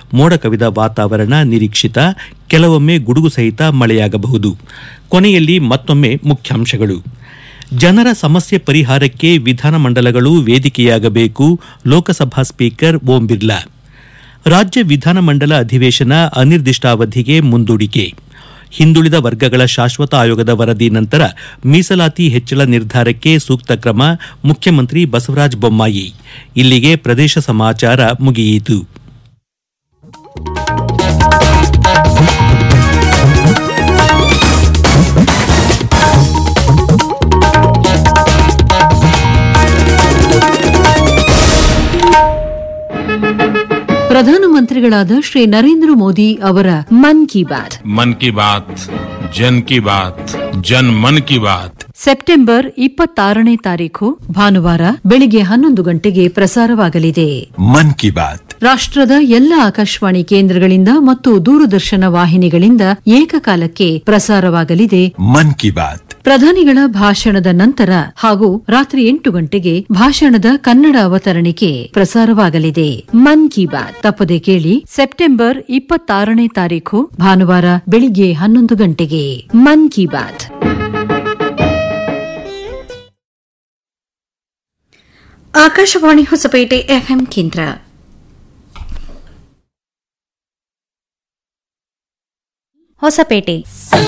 ಮೋಡ ಕವಿದ ವಾತಾವರಣ ನಿರೀಕ್ಷಿತ ಕೆಲವೊಮ್ಮೆ ಗುಡುಗು ಸಹಿತ ಮಳೆಯಾಗಬಹುದು ಕೊನೆಯಲ್ಲಿ ಮತ್ತೊಮ್ಮೆ ಮುಖ್ಯಾಂಶಗಳು ಜನರ ಸಮಸ್ಯೆ ಪರಿಹಾರಕ್ಕೆ ವಿಧಾನಮಂಡಲಗಳು ವೇದಿಕೆಯಾಗಬೇಕು ಲೋಕಸಭಾ ಸ್ಪೀಕರ್ ಓಂ ಬಿರ್ಲಾ ರಾಜ್ಯ ವಿಧಾನಮಂಡಲ ಅಧಿವೇಶನ ಅನಿರ್ದಿಷ್ಟಾವಧಿಗೆ ಮುಂದೂಡಿಕೆ ಹಿಂದುಳಿದ ವರ್ಗಗಳ ಶಾಶ್ವತ ಆಯೋಗದ ವರದಿ ನಂತರ ಮೀಸಲಾತಿ ಹೆಚ್ಚಳ ನಿರ್ಧಾರಕ್ಕೆ ಸೂಕ್ತ ಕ್ರಮ ಮುಖ್ಯಮಂತ್ರಿ ಬಸವರಾಜ ಬೊಮ್ಮಾಯಿ ಇಲ್ಲಿಗೆ ಪ್ರದೇಶ ಸಮಾಚಾರ ಮುಗಿಯಿತು ಪ್ರಧಾನಮಂತ್ರಿಗಳಾದ ಶ್ರೀ ನರೇಂದ್ರ ಮೋದಿ ಅವರ ಮನ್ ಕಿ ಬಾತ್ मन की बात जन की बात जन मन की बात ಸೆಪ್ಟೆಂಬರ್ ಇಪ್ಪತ್ತಾರನೇ ತಾರೀಖು ಭಾನುವಾರ ಬೆಳಿಗ್ಗೆ ಹನ್ನೊಂದು ಗಂಟೆಗೆ ಪ್ರಸಾರವಾಗಲಿದೆ मन की बात ರಾಷ್ಟ್ರದ ಎಲ್ಲ ಆಕಾಶವಾಣಿ ಕೇಂದ್ರಗಳಿಂದ ಮತ್ತು ದೂರದರ್ಶನ ವಾಹಿನಿಗಳಿಂದ ಏಕಕಾಲಕ್ಕೆ ಪ್ರಸಾರವಾಗಲಿದೆ मन की बात ಪ್ರಧಾನಿಗಳ ಭಾಷಣದ ನಂತರ ಹಾಗೂ ರಾತ್ರಿ ಎಂಟು ಗಂಟೆಗೆ ಭಾಷಣದ ಕನ್ನಡ ಅವತರಣಿಕೆ ಪ್ರಸಾರವಾಗಲಿದೆ ಮನ್ ಕಿ ಬಾತ್ ತಪ್ಪದೆ ಕೇಳಿ ಸೆಪ್ಟೆಂಬರ್ ಇಪ್ಪತ್ತಾರನೇ ತಾರೀಖು ಭಾನುವಾರ ಬೆಳಿಗ್ಗೆ ಹನ್ನೊಂದು ಗಂಟೆಗೆ ಮನ್ ಕಿ ಬಾತ್ ಆಕಾಶವಾಣಿ ಹೊಸಪೇಟೆ ಎಫ್ಎಂ ಕೇಂದ್ರ ಹೊಸಪೇಟೆ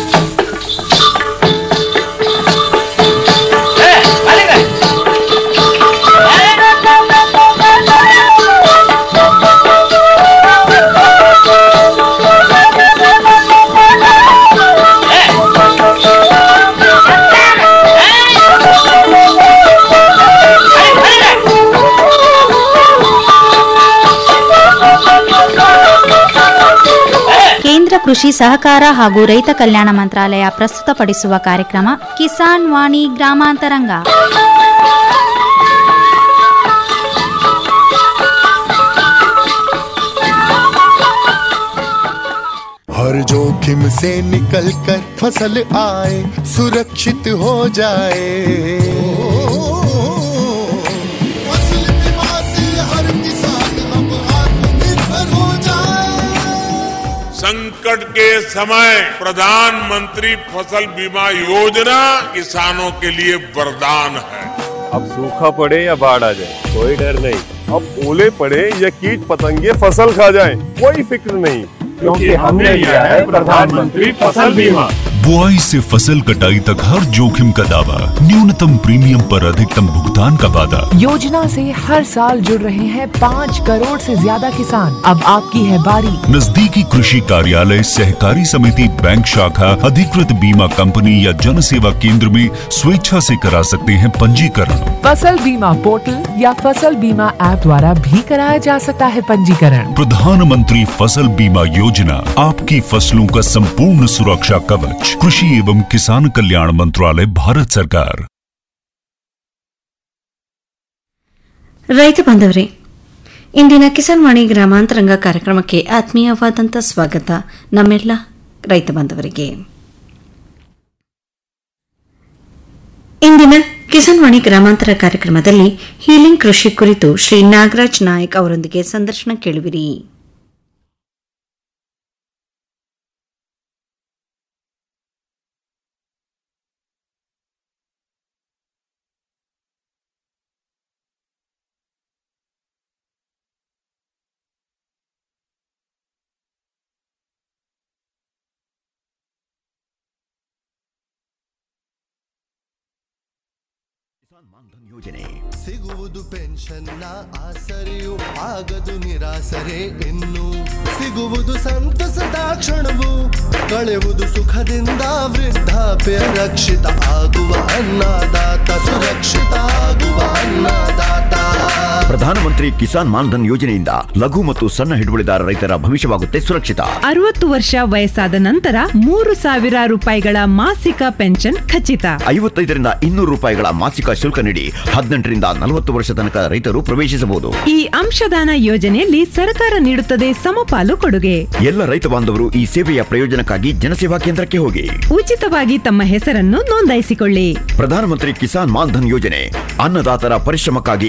ಕೇಂದ್ರ ಕೃಷಿ ಸಹಕಾರ ಹಾಗೂ ರೈತ ಕಲ್ಯಾಣ ಮಂತ್ರಾಲಯ ಪ್ರಸ್ತುತಪಡಿಸುವ ಕಾರ್ಯಕ್ರಮ ಕಿಸಾನ್ ವಾಣಿ ಗ್ರಾಮಾಂತರಂಗ हर जोखिम से निकल कर फसल आए सुरक्षित हो जाए फसल बीमा से हर किसान अब आत्मनिर्भर हो जाए संकट के समय प्रधानमंत्री फसल बीमा योजना किसानों के लिए वरदान है अब सूखा पड़े या बाढ़ आ जाए कोई डर नहीं अब ओले पड़े या कीट पतंगे फसल खा जाए कोई फिक्र नहीं क्योंकि हमने लिया है प्रधानमंत्री फसल बीमा बुआई से फसल कटाई तक हर जोखिम का दावा न्यूनतम प्रीमियम पर अधिकतम भुगतान का वादा योजना से हर साल जुड़ रहे हैं पाँच करोड़ से ज्यादा किसान अब आपकी है बारी नजदीकी कृषि कार्यालय सहकारी समिति बैंक शाखा अधिकृत बीमा कंपनी या जन सेवा केंद्र में स्वेच्छा से करा सकते हैं पंजीकरण फसल बीमा पोर्टल या फसल बीमा ऐप द्वारा भी कराया जा सकता है पंजीकरण प्रधानमंत्री फसल बीमा योजना आपकी फसलों का संपूर्ण सुरक्षा कवच कृषि एवं किसान कल्याण मंत्रालय भारत सरकार ರೈತ ಬಾಂಧವರೇ ಇಂದಿನ ಕಿಸಾನ್ ವಾಣಿ ಗ್ರಾಮಾಂತರಂಗ ಕಾರ್ಯಕ್ರಮಕ್ಕೆ ಆತ್ಮೀಯವಾದಂಥ ಸ್ವಾಗತ ನಮ್ಮೆಲ್ಲ ರೈತ ಬಾಂಧವರಿಗೆ ಇಂದಿನ ಕಿಸಾನ್ ವಾಣಿ ಗ್ರಾಮಾಂತರ ಕಾರ್ಯಕ್ರಮದಲ್ಲಿ ಹೀಲಿಂಗ್ ಕೃಷಿ ಕುರಿತು ಶ್ರೀ ನಾಗರಾಜ್ ನಾಯಕ್ ಅವರೊಂದಿಗೆ ಸಂದರ್ಶನ ಕೇಳುವಿರಿ ಯೋಜನೆ ಸಿಗುವುದು ಪೆನ್ಷನ್ನ ಆಸರೆಯು ಆಗದು ನಿರಾಸರೆ ಇನ್ನು ಸಿಗುವುದು ಸಂತಸದ ಕ್ಷಣವು ಕಳೆಯುವುದು ಸುಖದಿಂದ ವೃದ್ಧಾಪ್ಯ ರಕ್ಷಿತ ಆಗುವ ಅನ್ನದಾತ ಸುರಕ್ಷಿತ ಆಗುವ ಅನ್ನದಾತ ಪ್ರಧಾನಮಂತ್ರಿ ಕಿಸಾನ್ ಮಾನ್ಧನ್ ಯೋಜನೆಯಿಂದ ಲಘು ಮತ್ತು ಸಣ್ಣ ಹಿಡುವಳಿದಾರ ರೈತರ ಭವಿಷ್ಯವಾಗುತ್ತೆ ಸುರಕ್ಷಿತ ಅರವತ್ತು ವರ್ಷ ವಯಸ್ಸಾದ ನಂತರ ಮೂರು ಸಾವಿರ ರೂಪಾಯಿಗಳ ಮಾಸಿಕ ಪೆನ್ಷನ್ ಖಚಿತ ಐವತ್ತೈದರಿಂದ ಇನ್ನೂರು ರೂಪಾಯಿಗಳ ಮಾಸಿಕ ಶುಲ್ಕ ನೀಡಿ ಹದಿನೆಂಟರಿಂದ ನಲವತ್ತು ವರ್ಷ ತನಕ ರೈತರು ಪ್ರವೇಶಿಸಬಹುದು ಈ ಅಂಶದಾನ ಯೋಜನೆಯಲ್ಲಿ ಸರ್ಕಾರ ನೀಡುತ್ತದೆ ಸಮಪಾಲು ಕೊಡುಗೆ ಎಲ್ಲ ರೈತ ಬಾಂಧವರು ಈ ಸೇವೆಯ ಪ್ರಯೋಜನಕ್ಕಾಗಿ ಜನಸೇವಾ ಕೇಂದ್ರಕ್ಕೆ ಹೋಗಿ ಉಚಿತವಾಗಿ ತಮ್ಮ ಹೆಸರನ್ನು ನೋಂದಾಯಿಸಿಕೊಳ್ಳಿ ಪ್ರಧಾನಮಂತ್ರಿ ಕಿಸಾನ್ ಮಾನ್ಧನ್ ಯೋಜನೆ ಅನ್ನದಾತರ ಪರಿಶ್ರಮಕ್ಕಾಗಿ ಈಗ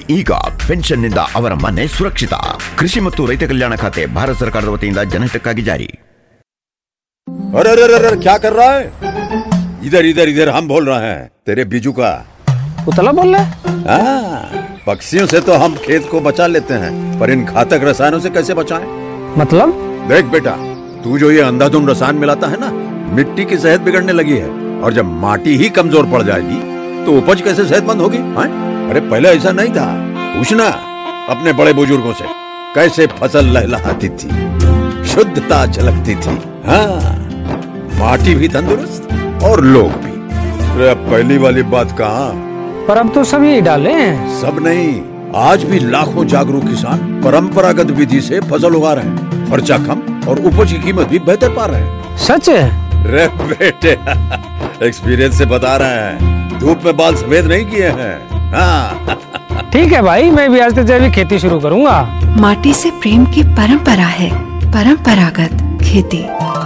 ಪೆನ್ಷನ್ನಿಂದ ಅವರ ಮನೆ ಸುರಕ್ಷಿತ ಕೃಷಿ ಮತ್ತು ರೈತ ಕಲ್ಯಾಣ ಖಾತೆ ಭಾರತ ಸರ್ಕಾರದ ವತಿಯಿಂದ ಜನಹಿತಕ್ಕಾಗಿ ಜಾರಿ अरे अरे अरे क्या कर रहा है इधर इधर इधर हम बोल रहे हैं तेरे बीजू का उतला बोल रहा हाँ, पक्षियों से तो हम खेत को बचा लेते हैं पर इन घातक रसायनों से कैसे बचाएं? मतलब देख बेटा तू जो ये अंधाधुंध रसायन मिलाता है ना मिट्टी की सेहत बिगड़ने लगी है और जब माटी ही कमजोर पड़ जाएगी तो उपज कैसे सेहतमंद होगी हाँ? अरे पहले ऐसा नहीं था पूछना अपने बड़े बुजुर्गों से कैसे फसल लहलहाती थी शुद्धता झलकती थी हाँ माटी भी तंदुरुस्त और लोग भी अरे अब पहली वाली बात कहाँ पर अब तो सभी डाले हैं सब नहीं आज भी लाखों जागरूक किसान परंपरागत विधि से फसल उगा रहे हैं खर्चा कम और उपज की कीमत भी बेहतर पा रहे हैं सच है रे बेटे एक्सपीरियंस से बता रहे हैं धूप में बाल सफेद नहीं किए हैं हाँ ठीक है भाई मैं भी आज से जैविक खेती शुरू करूंगा माटी से प्रेम की परंपरा है परंपरागत खेती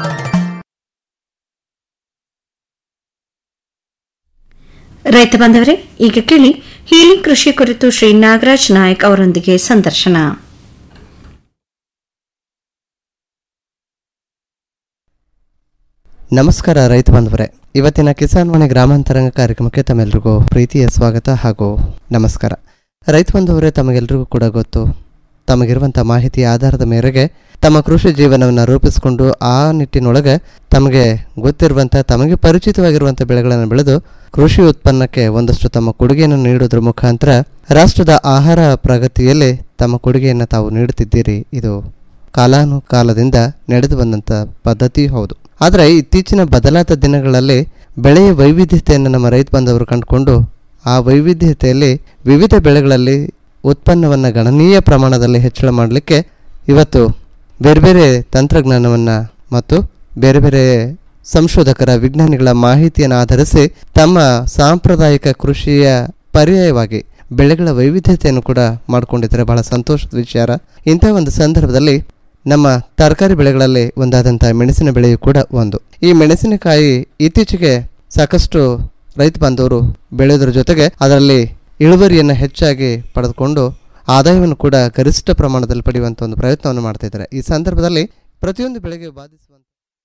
ರೈತ ಬಾಂಧವರೇ ಈಗ ಕೇಳಿ ಹೀಲಿಂಗ್ ಕೃಷಿ ಕುರಿತು ಶ್ರೀ ನಾಗರಾಜ್ ನಾಯಕ್ ಅವರೊಂದಿಗೆ ಸಂದರ್ಶನ ನಮಸ್ಕಾರ ರೈತ ಬಾಂಧವರೇ ಇವತ್ತಿನ ಕಿಸಾನ್ ವಾಣಿ ಗ್ರಾಮಾಂತರಂಗ ಕಾರ್ಯಕ್ರಮಕ್ಕೆ ತಮ್ಮೆಲ್ಲರಿಗೂ ಪ್ರೀತಿಯ ಸ್ವಾಗತ ಹಾಗೂ ನಮಸ್ಕಾರ ರೈತ ಬಾಂಧವರೇ ತಮಗೆಲ್ಲರಿಗೂ ಕೂಡ ಗೊತ್ತು ತಮಗಿರುವಂಥ ಮಾಹಿತಿಯ ಆಧಾರದ ಮೇರೆಗೆ ತಮ್ಮ ಕೃಷಿ ಜೀವನವನ್ನು ರೂಪಿಸಿಕೊಂಡು ಆ ನಿಟ್ಟಿನೊಳಗೆ ತಮಗೆ ಗೊತ್ತಿರುವಂಥ ತಮಗೆ ಪರಿಚಿತವಾಗಿರುವಂಥ ಬೆಳೆಗಳನ್ನು ಬೆಳೆದು ಕೃಷಿ ಉತ್ಪನ್ನಕ್ಕೆ ಒಂದಷ್ಟು ತಮ್ಮ ಕೊಡುಗೆಯನ್ನು ನೀಡುವುದರ ಮುಖಾಂತರ ರಾಷ್ಟ್ರದ ಆಹಾರ ಪ್ರಗತಿಯಲ್ಲಿ ತಮ್ಮ ಕೊಡುಗೆಯನ್ನು ತಾವು ನೀಡುತ್ತಿದ್ದೀರಿ ಇದು ಕಾಲಾನುಕಾಲದಿಂದ ನಡೆದು ಬಂದಂಥ ಪದ್ಧತಿ ಹೌದು ಆದರೆ ಇತ್ತೀಚಿನ ಬದಲಾದ ದಿನಗಳಲ್ಲಿ ಬೆಳೆಯ ವೈವಿಧ್ಯತೆಯನ್ನು ನಮ್ಮ ರೈತ ಬಾಂಧವರು ಕಂಡುಕೊಂಡು ಆ ವೈವಿಧ್ಯತೆಯಲ್ಲಿ ವಿವಿಧ ಬೆಳೆಗಳಲ್ಲಿ ಉತ್ಪನ್ನವನ್ನು ಗಣನೀಯ ಪ್ರಮಾಣದಲ್ಲಿ ಹೆಚ್ಚಳ ಮಾಡಲಿಕ್ಕೆ ಇವತ್ತು ಬೇರೆ ಬೇರೆ ತಂತ್ರಜ್ಞಾನವನ್ನು ಮತ್ತು ಬೇರೆ ಬೇರೆ ಸಂಶೋಧಕರ ವಿಜ್ಞಾನಿಗಳ ಮಾಹಿತಿಯನ್ನು ಆಧರಿಸಿ ತಮ್ಮ ಸಾಂಪ್ರದಾಯಿಕ ಕೃಷಿಯ ಪರ್ಯಾಯವಾಗಿ ಬೆಳೆಗಳ ವೈವಿಧ್ಯತೆಯನ್ನು ಕೂಡ ಮಾಡಿಕೊಂಡಿದ್ದಾರೆ ಬಹಳ ಸಂತೋಷದ ವಿಚಾರ ಇಂಥ ಒಂದು ಸಂದರ್ಭದಲ್ಲಿ ನಮ್ಮ ತರಕಾರಿ ಬೆಳೆಗಳಲ್ಲಿ ಒಂದಾದಂಥ ಮೆಣಸಿನ ಬೆಳೆಯು ಕೂಡ ಒಂದು ಈ ಮೆಣಸಿನಕಾಯಿ ಇತ್ತೀಚೆಗೆ ಸಾಕಷ್ಟು ರೈತ ಬಾಂಧವರು ಬೆಳೆಯೋದ್ರ ಜೊತೆಗೆ ಅದರಲ್ಲಿ ಇಳುವರಿಯನ್ನು ಹೆಚ್ಚಾಗಿ ಪಡೆದುಕೊಂಡು ಆದಾಯವನ್ನು ಕೂಡ ಗರಿಷ್ಠ ಪ್ರಮಾಣದಲ್ಲಿ ಪಡೆಯುವಂಥ ಒಂದು ಪ್ರಯತ್ನವನ್ನು ಮಾಡ್ತಾ ಇದ್ದಾರೆ ಈ ಸಂದರ್ಭದಲ್ಲಿ ಪ್ರತಿಯೊಂದು ಬೆಳೆಗೆ ಬಾಧಿಸುವಂಥ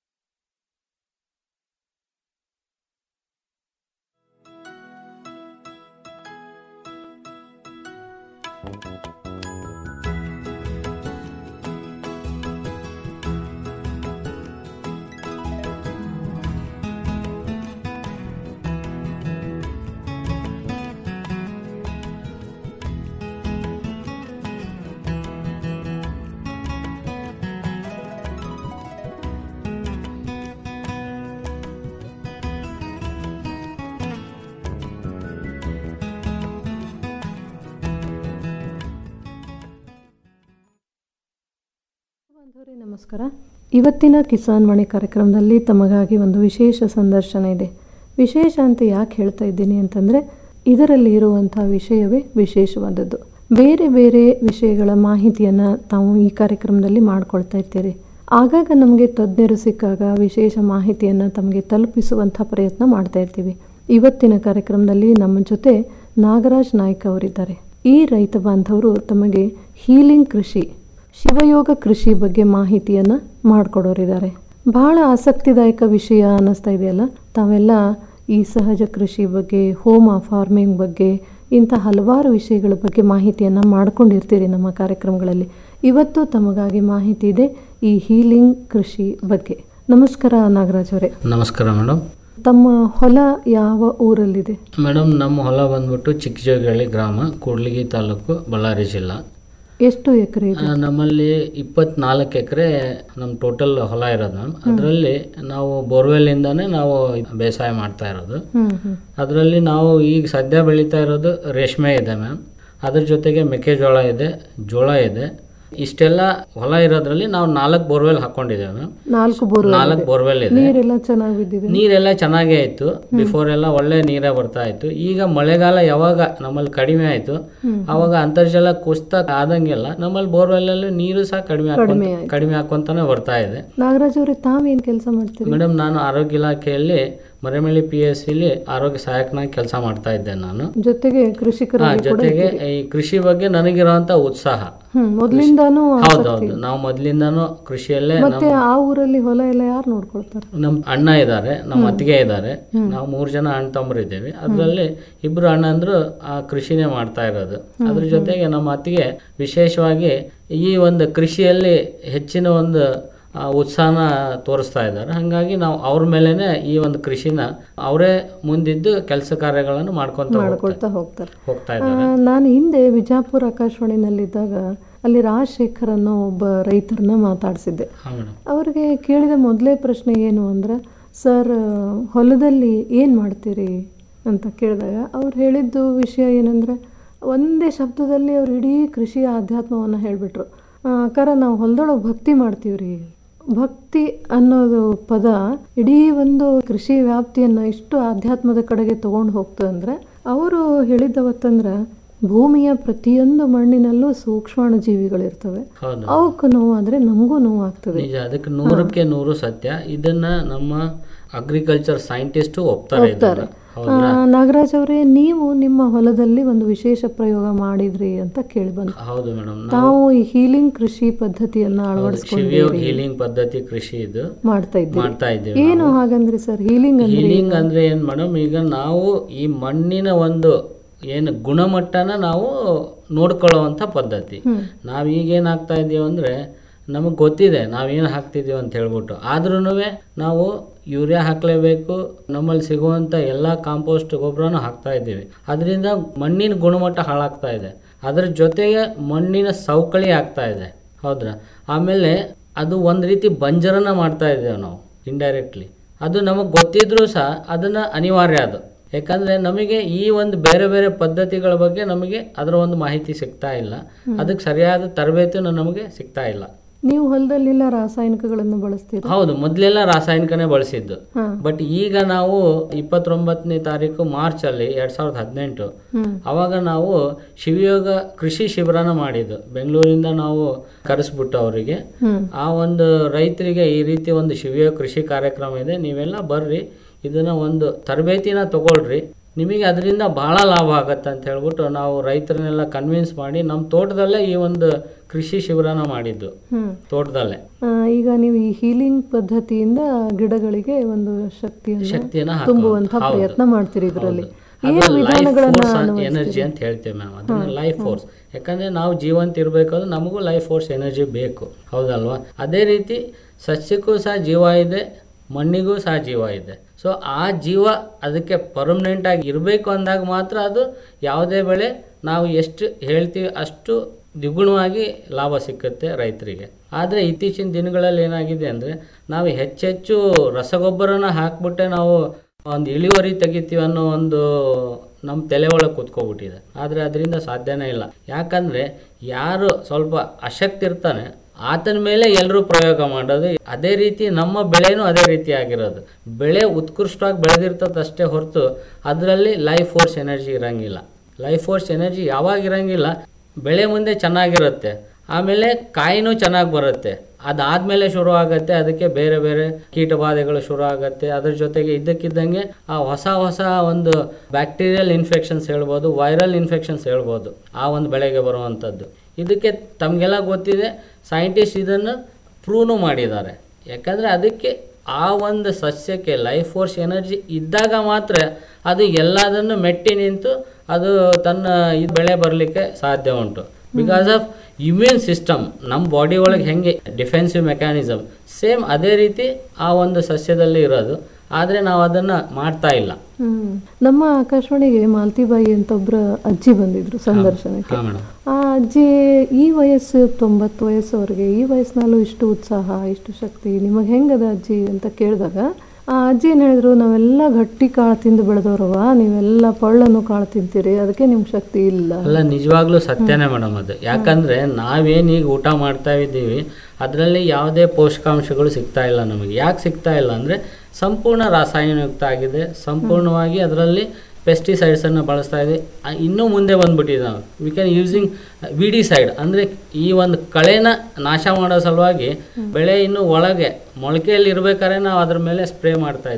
ಬಾಂಧವರೇ ನಮಸ್ಕಾರ ಇವತ್ತಿನ ಕಿಸಾನ್ ಮಣಿ ಕಾರ್ಯಕ್ರಮದಲ್ಲಿ ತಮಗಾಗಿ ಒಂದು ವಿಶೇಷ ಸಂದರ್ಶನ ಇದೆ ವಿಶೇಷ ಅಂತ ಯಾಕೆ ಹೇಳ್ತಾ ಇದ್ದೀನಿ ಅಂತಂದರೆ ಇದರಲ್ಲಿ ಇರುವಂಥ ವಿಷಯವೇ ವಿಶೇಷವಾದದ್ದು ಬೇರೆ ಬೇರೆ ವಿಷಯಗಳ ಮಾಹಿತಿಯನ್ನು ತಾವು ಈ ಕಾರ್ಯಕ್ರಮದಲ್ಲಿ ಮಾಡ್ಕೊಳ್ತಾ ಇರ್ತೀರಿ ಆಗಾಗ ನಮಗೆ ತಜ್ಞರು ಸಿಕ್ಕಾಗ ವಿಶೇಷ ಮಾಹಿತಿಯನ್ನು ತಮಗೆ ತಲುಪಿಸುವಂಥ ಪ್ರಯತ್ನ ಮಾಡ್ತಾ ಇರ್ತೀವಿ ಇವತ್ತಿನ ಕಾರ್ಯಕ್ರಮದಲ್ಲಿ ನಮ್ಮ ಜೊತೆ ನಾಗರಾಜ್ ನಾಯ್ಕ ಅವರಿದ್ದಾರೆ ಈ ರೈತ ಬಾಂಧವರು ತಮಗೆ ಹೀಲಿಂಗ್ ಕೃಷಿ ಶಿವಯೋಗ ಕೃಷಿ ಬಗ್ಗೆ ಮಾಹಿತಿಯನ್ನು ಮಾಡಿಕೊಡೋರಿದ್ದಾರೆ ಬಹಳ ಆಸಕ್ತಿದಾಯಕ ವಿಷಯ ಅನ್ನಿಸ್ತಾ ಇದೆಯಲ್ಲ ತಾವೆಲ್ಲ ಈ ಸಹಜ ಕೃಷಿ ಬಗ್ಗೆ ಹೋಮ ಫಾರ್ಮಿಂಗ್ ಬಗ್ಗೆ ಇಂಥ ಹಲವಾರು ವಿಷಯಗಳ ಬಗ್ಗೆ ಮಾಹಿತಿಯನ್ನು ಮಾಡ್ಕೊಂಡಿರ್ತೀರಿ ನಮ್ಮ ಕಾರ್ಯಕ್ರಮಗಳಲ್ಲಿ ಇವತ್ತು ತಮಗಾಗಿ ಮಾಹಿತಿ ಇದೆ ಈ ಹೀಲಿಂಗ್ ಕೃಷಿ ಬಗ್ಗೆ ನಮಸ್ಕಾರ ನಾಗರಾಜ್ ಅವರೇ ನಮಸ್ಕಾರ ಮೇಡಮ್ ತಮ್ಮ ಹೊಲ ಯಾವ ಊರಲ್ಲಿದೆ ಮೇಡಮ್ ನಮ್ಮ ಹೊಲ ಬಂದ್ಬಿಟ್ಟು ಚಿಕ್ಕಜೋಗಳ್ಳಿ ಗ್ರಾಮ ಕೂಡ್ಲಿಗಿ ತಾಲೂಕು ಬಳ್ಳಾರಿ ಜಿಲ್ಲಾ ಎಷ್ಟು ಎಕರೆ ಇದೆ ಆ, ನಮ್ಮಲ್ಲಿ ಇಪ್ಪತ್ನಾಲ್ಕು ಎಕರೆ ನಮ್ಮ ಟೋಟಲ್ ಹೊಲ ಇರೋದು ಮ್ಯಾಮ್ ಅದರಲ್ಲಿ ನಾವು ಬೋರ್ವೆಲ್ಲಿಂದಾನೇ ನಾವು ಬೇಸಾಯ ಮಾಡ್ತಾ ಇರೋದು ಹ್ಮ್ ಹ್ಮ್ ಅದರಲ್ಲಿ ನಾವು ಈಗ ಸದ್ಯ ಬೆಳೀತಾ ಇರೋದು ರೇಷ್ಮೆ ಇದೆ ಮ್ಯಾಮ್ ಅದ್ರ ಜೊತೆಗೆ ಮೆಕ್ಕೆಜೋಳ ಇದೆ ಜೋಳ ಇದೆ ಇಷ್ಟೆಲ್ಲ ಹೊಲ ಇರೋದ್ರಲ್ಲಿ ನಾವು ನಾಲ್ಕು ಬೋರ್ವೆಲ್ ಹಾಕೊಂಡಿದ್ದೇವೆ ಮ್ಯಾಮ್ ನಾಲ್ಕು ಬೋರ್ವೆಲ್ ನಾಲ್ಕು ಇದೆ. ಬೋರ್ವೆಲ್ ಇದೆ ನೀರೆಲ್ಲ ಚೆನ್ನಾಗಿ ಬಿದ್ದಿದೆ ನೀರೆಲ್ಲ ಚೆನ್ನಾಗೇ ಇತ್ತು ಬಿಫೋರ್ ಎಲ್ಲ ಒಳ್ಳೆ ನೀರೇ ಬರ್ತಾ ಇತ್ತು ಈಗ ಮಳೆಗಾಲ ಯಾವಾಗ ನಮ್ಮಲ್ಲಿ ಕಡಿಮೆ ಆಯ್ತು ಹ್ಮ್. ಅವಾಗ ಅಂತರ್ಜಲ ಕುಸಿತ ಆದಂಗೆಲ್ಲ ನಮ್ಮಲ್ಲಿ ಬೋರ್ವೆಲ್ ಅಲ್ಲಿ ನೀರು ಸಹ ಕಡಿಮೆ ಕಡಿಮೆ ಹಾಕೊಂತ ಆಯ್ತು. ಕಡಿಮೆ ಹಾಕೊಂತಾನೆ ಬರ್ತಾ ಇದೆ ನಾಗರಾಜ್ ಅವರೇ ತಾವೇನ್ ಕೆಲಸ ಮಾಡ್ತೀರಿ ಮೇಡಮ್ ನಾನು ಆರೋಗ್ಯ ಇಲಾಖೆಯಲ್ಲಿ ಮರೆಮಳ್ಳಿ ಪಿ ಎಸ್ ಸಿಲಿ ಆರೋಗ್ಯ ಸಹಾಯಕನಾಗಿ ಕೆಲಸ ಮಾಡ್ತಾ ಇದ್ದೆ ನಾನು ಜೊತೆಗೆ ಹಾ, ಕೃಷಿಕರಾಗಿ ಕೂಡ ಜೊತೆಗೆ ಇದ್ದೀರಿ. ಈ ಕೃಷಿ ಬಗ್ಗೆ ನನಗಿರುವಂತ ಉತ್ಸಾಹ ಹ್ಮ್ ಮೊದ್ಲಿಂದಾನು ಆಸಕ್ತಿ. ಹೌದೌದು ನಾವು ಮೊದ್ಲಿಂದಾನು ಕೃಷಿಯಲ್ಲೇ ಮತ್ತೆ ನಮ್ಮ ಆ ಊರಲ್ಲಿ ಹೊಲ ಎಲ್ಲ ಯಾರು ನೋಡ್ಕೊಳ್ತಾರೆ ನಮ್ಮ ಅಣ್ಣ ಇದ್ದಾರೆ ನಮ್ಮ ಹ್ಮ್. ಅತ್ತಿಗೆ ಇದ್ದಾರೆ ಹ್ಮ್. ನಾವು ಮೂರು ಜನ ಅಣ್ಣ ತಮ್ಮರಿದ್ದೇವೆ ಅದರಲ್ಲಿ ಇಬ್ರು ಅಣ್ಣಂದ್ರು ಆ ಕೃಷಿನೇ ಮಾಡ್ತಾ ಇರೋದು ಹ್ಮ್, ಅದ್ರ ಹ್ಮ್. ಜೊತೆಗೆ ನಮ್ಮ ಅತ್ತಿಗೆ ವಿಶೇಷವಾಗಿ ಈ ಒಂದು ಕೃಷಿಯಲ್ಲಿ ಹೆಚ್ಚಿನ ಒಂದು ಆ, ಉತ್ಸಾಹನ ತೋರಿಸ್ತಾ ಇದ್ದಾರೆ ಹಾಗಾಗಿ ನಾವು ಅವ್ರ ಮೇಲೇನೆ ಈ ಒಂದು ಕೃಷಿನ ಅವರೇ ಮುಂದಿದ್ದು ಕೆಲಸ ಕಾರ್ಯಗಳನ್ನು ಮಾಡ್ಕೊಂತ ಮಾಡ್ಕೊಳ್ತಾ ಹೋಗ್ತಾರೆ ಹೋಗ್ತಾರೆ ಹೋಗ್ತಾ ಆ, ಇದ್ದಾರೆ ನಾನು ಹಿಂದೆ ವಿಜಾಪುರ ಆಕಾಶವಾಣಿನಲ್ಲಿದ್ದಾಗ ಅಲ್ಲಿ ರಾಜಶೇಖರ್ ಅನ್ನೋ ಒಬ್ಬ ರೈತರನ್ನ ಮಾತಾಡಿಸಿದ್ದೆ ಹಾ ಮೇಡಮ್ ಅವ್ರಿಗೆ ಕೇಳಿದ ಮೊದಲೇ ಪ್ರಶ್ನೆ ಏನು ಅಂದ್ರೆ ಸರ್ ಹೊಲದಲ್ಲಿ ಏನು ಮಾಡ್ತೀರಿ ಅಂತ ಕೇಳಿದಾಗ ಅವ್ರು ಹೇಳಿದ್ದು ವಿಷಯ ಏನಂದ್ರೆ ಒಂದೇ ಶಬ್ದದಲ್ಲಿ ಅವ್ರು ಇಡೀ ಕೃಷಿಯ ಆಧ್ಯಾತ್ಮವನ್ನು ಹೇಳಿಬಿಟ್ರು ಅಕ್ಕಾರ ನಾವು ಹೊಲದೊಳಗೆ ಭಕ್ತಿ ಮಾಡ್ತೀವ್ರಿ ಭಕ್ತಿ ಅನ್ನೋದು ಪದ ಇಡೀ ಒಂದು ಕೃಷಿ ವ್ಯಾಪ್ತಿಯನ್ನು ಇಷ್ಟು ಆಧ್ಯಾತ್ಮದ ಕಡೆಗೆ ತಗೊಂಡು ಹೋಗ್ತದೆ ಅಂದ್ರೆ ಅವರು ಹೇಳಿದ್ದವತ್ತಂದ್ರೆ ಭೂಮಿಯ ಪ್ರತಿಯೊಂದು ಮಣ್ಣಿನಲ್ಲೂ ಸೂಕ್ಷ್ಮಾಣು ಜೀವಿಗಳಿರ್ತವೆ ಹೌದು ಅವಕ್ಕೆ ನೋವಾದ್ರೆ ನಮಗೂ ನೋವಾಗ್ತದೆ ನಿಜ ಅದಕ್ಕೆ ನೂರಕ್ಕೆ ನೂರು ಸತ್ಯ ಇದನ್ನ ನಮ್ಮ ಅಗ್ರಿಕಲ್ಚರ್ ಸೈಂಟಿಸ್ಟು ಒಪ್ತಾರೆ ಹೋಗ್ತಾರೆ ಇದನ್ನ. ಹೌದಾ ಆ, ನಾಗರಾಜ್ ಅವರೇ ನೀವು ನಿಮ್ಮ ಹೊಲದಲ್ಲಿ ಒಂದು ವಿಶೇಷ ಪ್ರಯೋಗ ಮಾಡಿದ್ರಿ ಅಂತ ಕೇಳಿ ಬಂತು ಹೌದು ಮೇಡಮ್ ತಾವು ಈ ಹೀಲಿಂಗ್ ಕೃಷಿ ಪದ್ಧತಿಯನ್ನ ಶಿವಯೋಗ ಅಳವಡಿಸ್ಕೊಂಡಿದ್ದೀರಿ ಹೀಲಿಂಗ್ ಪದ್ಧತಿ ಕೃಷಿ ಇದು ಮಾಡ್ತಾ ಇದ್ದೀರಿ ಮಾಡ್ತಾ ಇದ್ದೀವಿ ಏನು ಹಾಗಂದ್ರಿ ಸರ್ ಹೀಲಿಂಗ್ ಅಂದ್ರೆ ಹೀಲಿಂಗ್ ಏನು? ಅಂದ್ರೆ ಏನ್ ಮೇಡಮ್ ಈಗ ನಾವು ಈ ಮಣ್ಣಿನ ಒಂದು ಏನು ಗುಣಮಟ್ಟನ ನಾವು ನೋಡ್ಕೊಳ್ಳುವಂಥ ಪದ್ಧತಿ ಹ್ಮ್. ನಾವು ಈಗೇನಾಗ್ತಾ ಇದೀವಿ ಅಂದರೆ ನಮಗೆ ಗೊತ್ತಿದೆ ನಾವೇನು ಹಾಕ್ತಿದ್ದೀವಿ ಅಂತ ಹೇಳ್ಬಿಟ್ಟು ಆದ್ರೂ ನಾವು ಯೂರಿಯಾ ಹಾಕಲೇಬೇಕು ನಮ್ಮಲ್ಲಿ ಸಿಗುವಂಥ ಎಲ್ಲ ಕಾಂಪೋಸ್ಟ್ ಗೊಬ್ಬರನೂ ಹಾಕ್ತಾ ಇದ್ದೀವಿ ಅದರಿಂದ ಮಣ್ಣಿನ ಗುಣಮಟ್ಟ ಹಾಳಾಗ್ತಾ ಇದೆ ಅದ್ರ ಜೊತೆಗೆ ಮಣ್ಣಿನ ಸವಕಳಿ ಆಗ್ತಾ ಇದೆ ಹೌದ್ರಾ ಆಮೇಲೆ ಅದು ಒಂದು ರೀತಿ ಬಂಜರನ ಮಾಡ್ತಾ ಇದ್ದೇವೆ ನಾವು ಇಂಡೈರೆಕ್ಟ್ಲಿ ಅದು ನಮಗೆ ಗೊತ್ತಿದ್ರೂ ಸಹ ಅದನ್ನು ಅನಿವಾರ್ಯ ಅದು ಯಾಕಂದರೆ ನಮಗೆ ಈ ಒಂದು ಬೇರೆ ಬೇರೆ ಪದ್ಧತಿಗಳ ಬಗ್ಗೆ ನಮಗೆ ಅದರ ಒಂದು ಮಾಹಿತಿ ಸಿಗ್ತಾ ಇಲ್ಲ ಹ್ಮ್. ಅದಕ್ಕೆ ಸರಿಯಾದ ತರಬೇತಿನೂ ನಮಗೆ ಸಿಗ್ತಾ ಇಲ್ಲ ನೀವು ಹೊಲದಲ್ಲೆಲ್ಲ ರಾಸಾಯನಿಕಗಳನ್ನು ಬಳಸ್ತೀರಾ ಹೌದು ಮೊದಲೆಲ್ಲ ರಾಸಾಯನಿಕನೇ ಬಳಸಿದ್ದು ಹಾ. ಬಟ್ ಈಗ ನಾವು ಇಪ್ಪತ್ತೊಂಬತ್ತನೇ ತಾರೀಕು ಮಾರ್ಚ್ ಅಲ್ಲಿ ಎರಡ್ ಸಾವಿರದ ಹದಿನೆಂಟು ಹ್ಮ್. ಅವಾಗ ನಾವು ಶಿವಯೋಗ ಕೃಷಿ ಶಿಬಿರನ ಮಾಡಿದ್ದು ಬೆಂಗಳೂರಿಂದ ನಾವು ಕರೆಸ್ಬಿಟ್ಟು ಅವರಿಗೆ ಹ್ಮ್. ಆ ಒಂದು ರೈತರಿಗೆ ಈ ರೀತಿ ಒಂದು ಶಿವಯೋಗ ಕೃಷಿ ಕಾರ್ಯಕ್ರಮ ಇದೆ ನೀವೆಲ್ಲ ಬರ್ರಿ ಇದನ್ನ ಒಂದು ತರಬೇತಿನ ತಗೊಳ್ರಿ ನಿಮಗೆ ಅದರಿಂದ ಬಹಳ ಲಾಭ ಆಗತ್ತೆ ಅಂತ ಹೇಳ್ಬಿಟ್ಟು ನಾವು ರೈತರನ್ನೆಲ್ಲ ಕನ್ವಿನ್ಸ್ ಮಾಡಿ ನಮ್ಮ ತೋಟದಲ್ಲೇ ಈ ಒಂದು ಕೃಷಿ ಶಿಬಿರನ ಮಾಡಿದ್ದು ಹ್ಮ್. ತೋಟದಲ್ಲೇ ಆ, ಈಗ ನೀವು ಈ ಹೀಲಿಂಗ್ ಪದ್ಧತಿಯಿಂದ ಗಿಡಗಳಿಗೆ ಒಂದು ಶಕ್ತಿಯನ್ನ ಶಕ್ತಿಯನ್ನು ಹಾಕೋದು. ತುಂಬುವಂತ ಹೌದು. ಪ್ರಯತ್ನ ಮಾಡ್ತೀರಿ ಇದರಲ್ಲಿ ಅದು ಏನು ಲೈಫ್ ವಿಧಾನಗಳನ್ನ ಫೋರ್ಸ್ ಅಳವಡಿಸ್ತೀರಿ? ಎನರ್ಜಿ ಅಂತ ಹೇಳ್ತೇವೆ ಮ್ಯಾಮ್ ಅದನ್ನ ಹಾ, ಲೈಫ್ ಹಾ. ಫೋರ್ಸ್ ಯಾಕಂದ್ರೆ ನಾವು ಜೀವಂತ ಇರಬೇಕಾದ್ರೆ ನಮಗೂ ಲೈಫ್ ಫೋರ್ಸ್ ಎನರ್ಜಿ ಬೇಕು ಹೌದಲ್ವಾ ಅದೇ ರೀತಿ ಸಸ್ಯಕ್ಕೂ ಸಹ ಜೀವ ಇದೆ ಮಣ್ಣಿಗೂ ಸಹ ಜೀವ ಇದೆ ಸೊ ಆ ಜೀವ ಅದಕ್ಕೆ ಪರ್ಮನೆಂಟ್ ಆಗಿ ಇರಬೇಕು ಅಂದಾಗ ಮಾತ್ರ ಅದು ಯಾವುದೇ ಬೆಳೆ ನಾವು ಎಷ್ಟು ಹೇಳ್ತೀವಿ ಅಷ್ಟು ದ್ವಿಗುಣವಾಗಿ ಲಾಭ ಸಿಕ್ಕುತ್ತೆ ರೈತರಿಗೆ ಆದರೆ ಇತ್ತೀಚಿನ ದಿನಗಳಲ್ಲಿ ಏನಾಗಿದೆ ಅಂದರೆ ನಾವು ಹೆಚ್ಚೆಚ್ಚು ರಸಗೊಬ್ಬರನ ಹಾಕ್ಬಿಟ್ಟೆ ನಾವು ಒಂದು ಇಳುವರಿ ತೆಗಿತೀವಿ ಅನ್ನೋ ಒಂದು ನಮ್ಮ ತಲೆ ಒಳಗೆ ಕೂತ್ಕೊಬಿಟ್ಟಿದೆ ಆದರೆ ಅದರಿಂದ ಸಾಧ್ಯನೇ ಇಲ್ಲ ಯಾಕಂದರೆ ಯಾರು ಸ್ವಲ್ಪ ಅಶಕ್ತಿ ಇರ್ತಾನೆ ಆತನ ಮೇಲೆ ಎಲ್ಲರೂ ಪ್ರಯೋಗ ಮಾಡೋದು ಅದೇ ರೀತಿ ನಮ್ಮ ಬೆಳೆನೂ ಅದೇ ರೀತಿ ಆಗಿರೋದು ಬೆಳೆ ಉತ್ಕೃಷ್ಟವಾಗಿ ಬೆಳೆದಿರ್ತದೆ ಅಷ್ಟೇ ಹೊರತು ಅದರಲ್ಲಿ ಲೈಫ್ ಫೋರ್ಸ್ ಎನರ್ಜಿ ಇರಂಗಿಲ್ಲ ಲೈಫ್ ಫೋರ್ಸ್ ಎನರ್ಜಿ ಯಾವಾಗ ಇರಂಗಿಲ್ಲ ಬೆಳೆ ಮುಂದೆ ಚೆನ್ನಾಗಿರುತ್ತೆ ಆಮೇಲೆ ಕಾಯಿನೂ ಚೆನ್ನಾಗಿ ಬರುತ್ತೆ ಅದಾದ್ಮೇಲೆ ಶುರು ಆಗತ್ತೆ ಅದಕ್ಕೆ ಬೇರೆ ಬೇರೆ ಕೀಟಬಾಧೆಗಳು ಶುರು ಆಗತ್ತೆ ಅದ್ರ ಜೊತೆಗೆ ಇದ್ದಕ್ಕಿದ್ದಂಗೆ ಆ ಹೊಸ ಹೊಸ ಒಂದು ಬ್ಯಾಕ್ಟೀರಿಯಲ್ ಇನ್ಫೆಕ್ಷನ್ಸ್ ಹೇಳ್ಬೋದು ವೈರಲ್ ಇನ್ಫೆಕ್ಷನ್ಸ್ ಹೇಳ್ಬೋದು ಆ ಒಂದು ಬೆಳೆಗೆ ಬರುವಂಥದ್ದು ಇದಕ್ಕೆ ತಮಗೆಲ್ಲ ಗೊತ್ತಿದೆ ಸೈಂಟಿಸ್ಟ್ ಇದನ್ನು ಪ್ರೂವ್ನು ಮಾಡಿದ್ದಾರೆ ಯಾಕಂದರೆ ಅದಕ್ಕೆ ಆ ಒಂದು ಸಸ್ಯಕ್ಕೆ ಲೈಫ್ ಫೋರ್ಸ್ ಎನರ್ಜಿ ಇದ್ದಾಗ ಮಾತ್ರ ಅದು ಎಲ್ಲದನ್ನು ಮೆಟ್ಟಿ ನಿಂತು ಅದು ತನ್ನ ಇದು ಬೆಳೆ ಬರಲಿಕ್ಕೆ ಸಾಧ್ಯ ಉಂಟು ಬಿಕಾಸ್ ಆಫ್ ಇಮ್ಯೂನ್ ಸಿಸ್ಟಮ್ ನಮ್ಮ ಬಾಡಿ ಒಳಗೆ ಹೆಂಗೆ ಡಿಫೆನ್ಸಿವ್ ಮೆಕ್ಯಾನಿಸಮ್ ಸೇಮ್ ಅದೇ ರೀತಿ ಆ ಒಂದು ಸಸ್ಯದಲ್ಲಿ ಇರೋದು ಆದರೆ ನಾವು ಅದನ್ನು ಮಾಡ್ತಾ ಇಲ್ಲ ಹ್ಮ್. ನಮ್ಮ ಆಕಾಶವಾಣಿಗೆ ಮಾಲ್ತಿಬಾಯಿ ಅಂತ ಒಬ್ರ ಅಜ್ಜಿ ಬಂದಿದ್ರು ಸಂದರ್ಶನಕ್ಕೆ ಹಾಂ ಮೇಡಮ್ ಆ ಅಜ್ಜಿ ಈ ವಯಸ್ಸು ತೊಂಬತ್ತು ವಯಸ್ಸವ್ರಿಗೆ ಈ ವಯಸ್ಸಿನಲ್ಲೂ ಇಷ್ಟು ಉತ್ಸಾಹ ಇಷ್ಟು ಶಕ್ತಿ ನಿಮಗೆ ಹೆಂಗದ ಅಜ್ಜಿ ಅಂತ ಕೇಳಿದಾಗ ಆ ಅಜ್ಜಿ ಏನು ಹೇಳಿದ್ರು ನಾವೆಲ್ಲ ಗಟ್ಟಿ ಕಾಳು ತಿಂದು ಬೆಳೆದವ್ರವ ನೀವೆಲ್ಲ ಪಳ್ಳನ್ನು ಕಾಳು ತಿಂತೀರಿ ಅದಕ್ಕೆ ನಿಮ್ಗೆ ಶಕ್ತಿ ಇಲ್ಲ ಅಲ್ಲ ನಿಜವಾಗ್ಲೂ ಸತ್ಯನೇ ಮೇಡಮ್ ಅದು ಯಾಕಂದ್ರೆ ನಾವೇನು ಈಗ ಊಟ ಮಾಡ್ತಾ ಇದ್ದೀವಿ ಅದರಲ್ಲಿ ಯಾವುದೇ ಪೋಷಕಾಂಶಗಳು ಸಿಗ್ತಾ ಇಲ್ಲ ನಮಗೆ ಯಾಕೆ ಸಿಗ್ತಾ ಇಲ್ಲ ಅಂದರೆ ಸಂಪೂರ್ಣ ರಾಸಾಯನಿಕಯುಕ್ತ ಆಗಿದೆ ಸಂಪೂರ್ಣವಾಗಿ ಅದರಲ್ಲಿ ಪೆಸ್ಟಿಸೈಡ್ಸನ್ನು ಬಳಸ್ತಾ ಇದೆ ಆ, ಇನ್ನೂ ಮುಂದೆ ಬಂದ್ಬಿಟ್ಟಿದೆ ನಾವು ವಿ ಕ್ಯಾನ್ ಯೂಸಿಂಗ್ ವಿಡಿಸೈಡ್ ಅಂದರೆ ಈ ಒಂದು ಕಳೆನ ನಾಶ ಮಾಡೋ ಸಲುವಾಗಿ ಬೆಳೆ ಇನ್ನು ಒಳಗೆ ಮೊಳಕೆಯಲ್ಲಿ ಇರ್ಬೇಕಾದ್ರೆ ನಾವು ಅದ್ರ ಮೇಲೆ ಸ್ಪ್ರೇ ಮಾಡ್ತಾ ಇದ್ದೀವಿ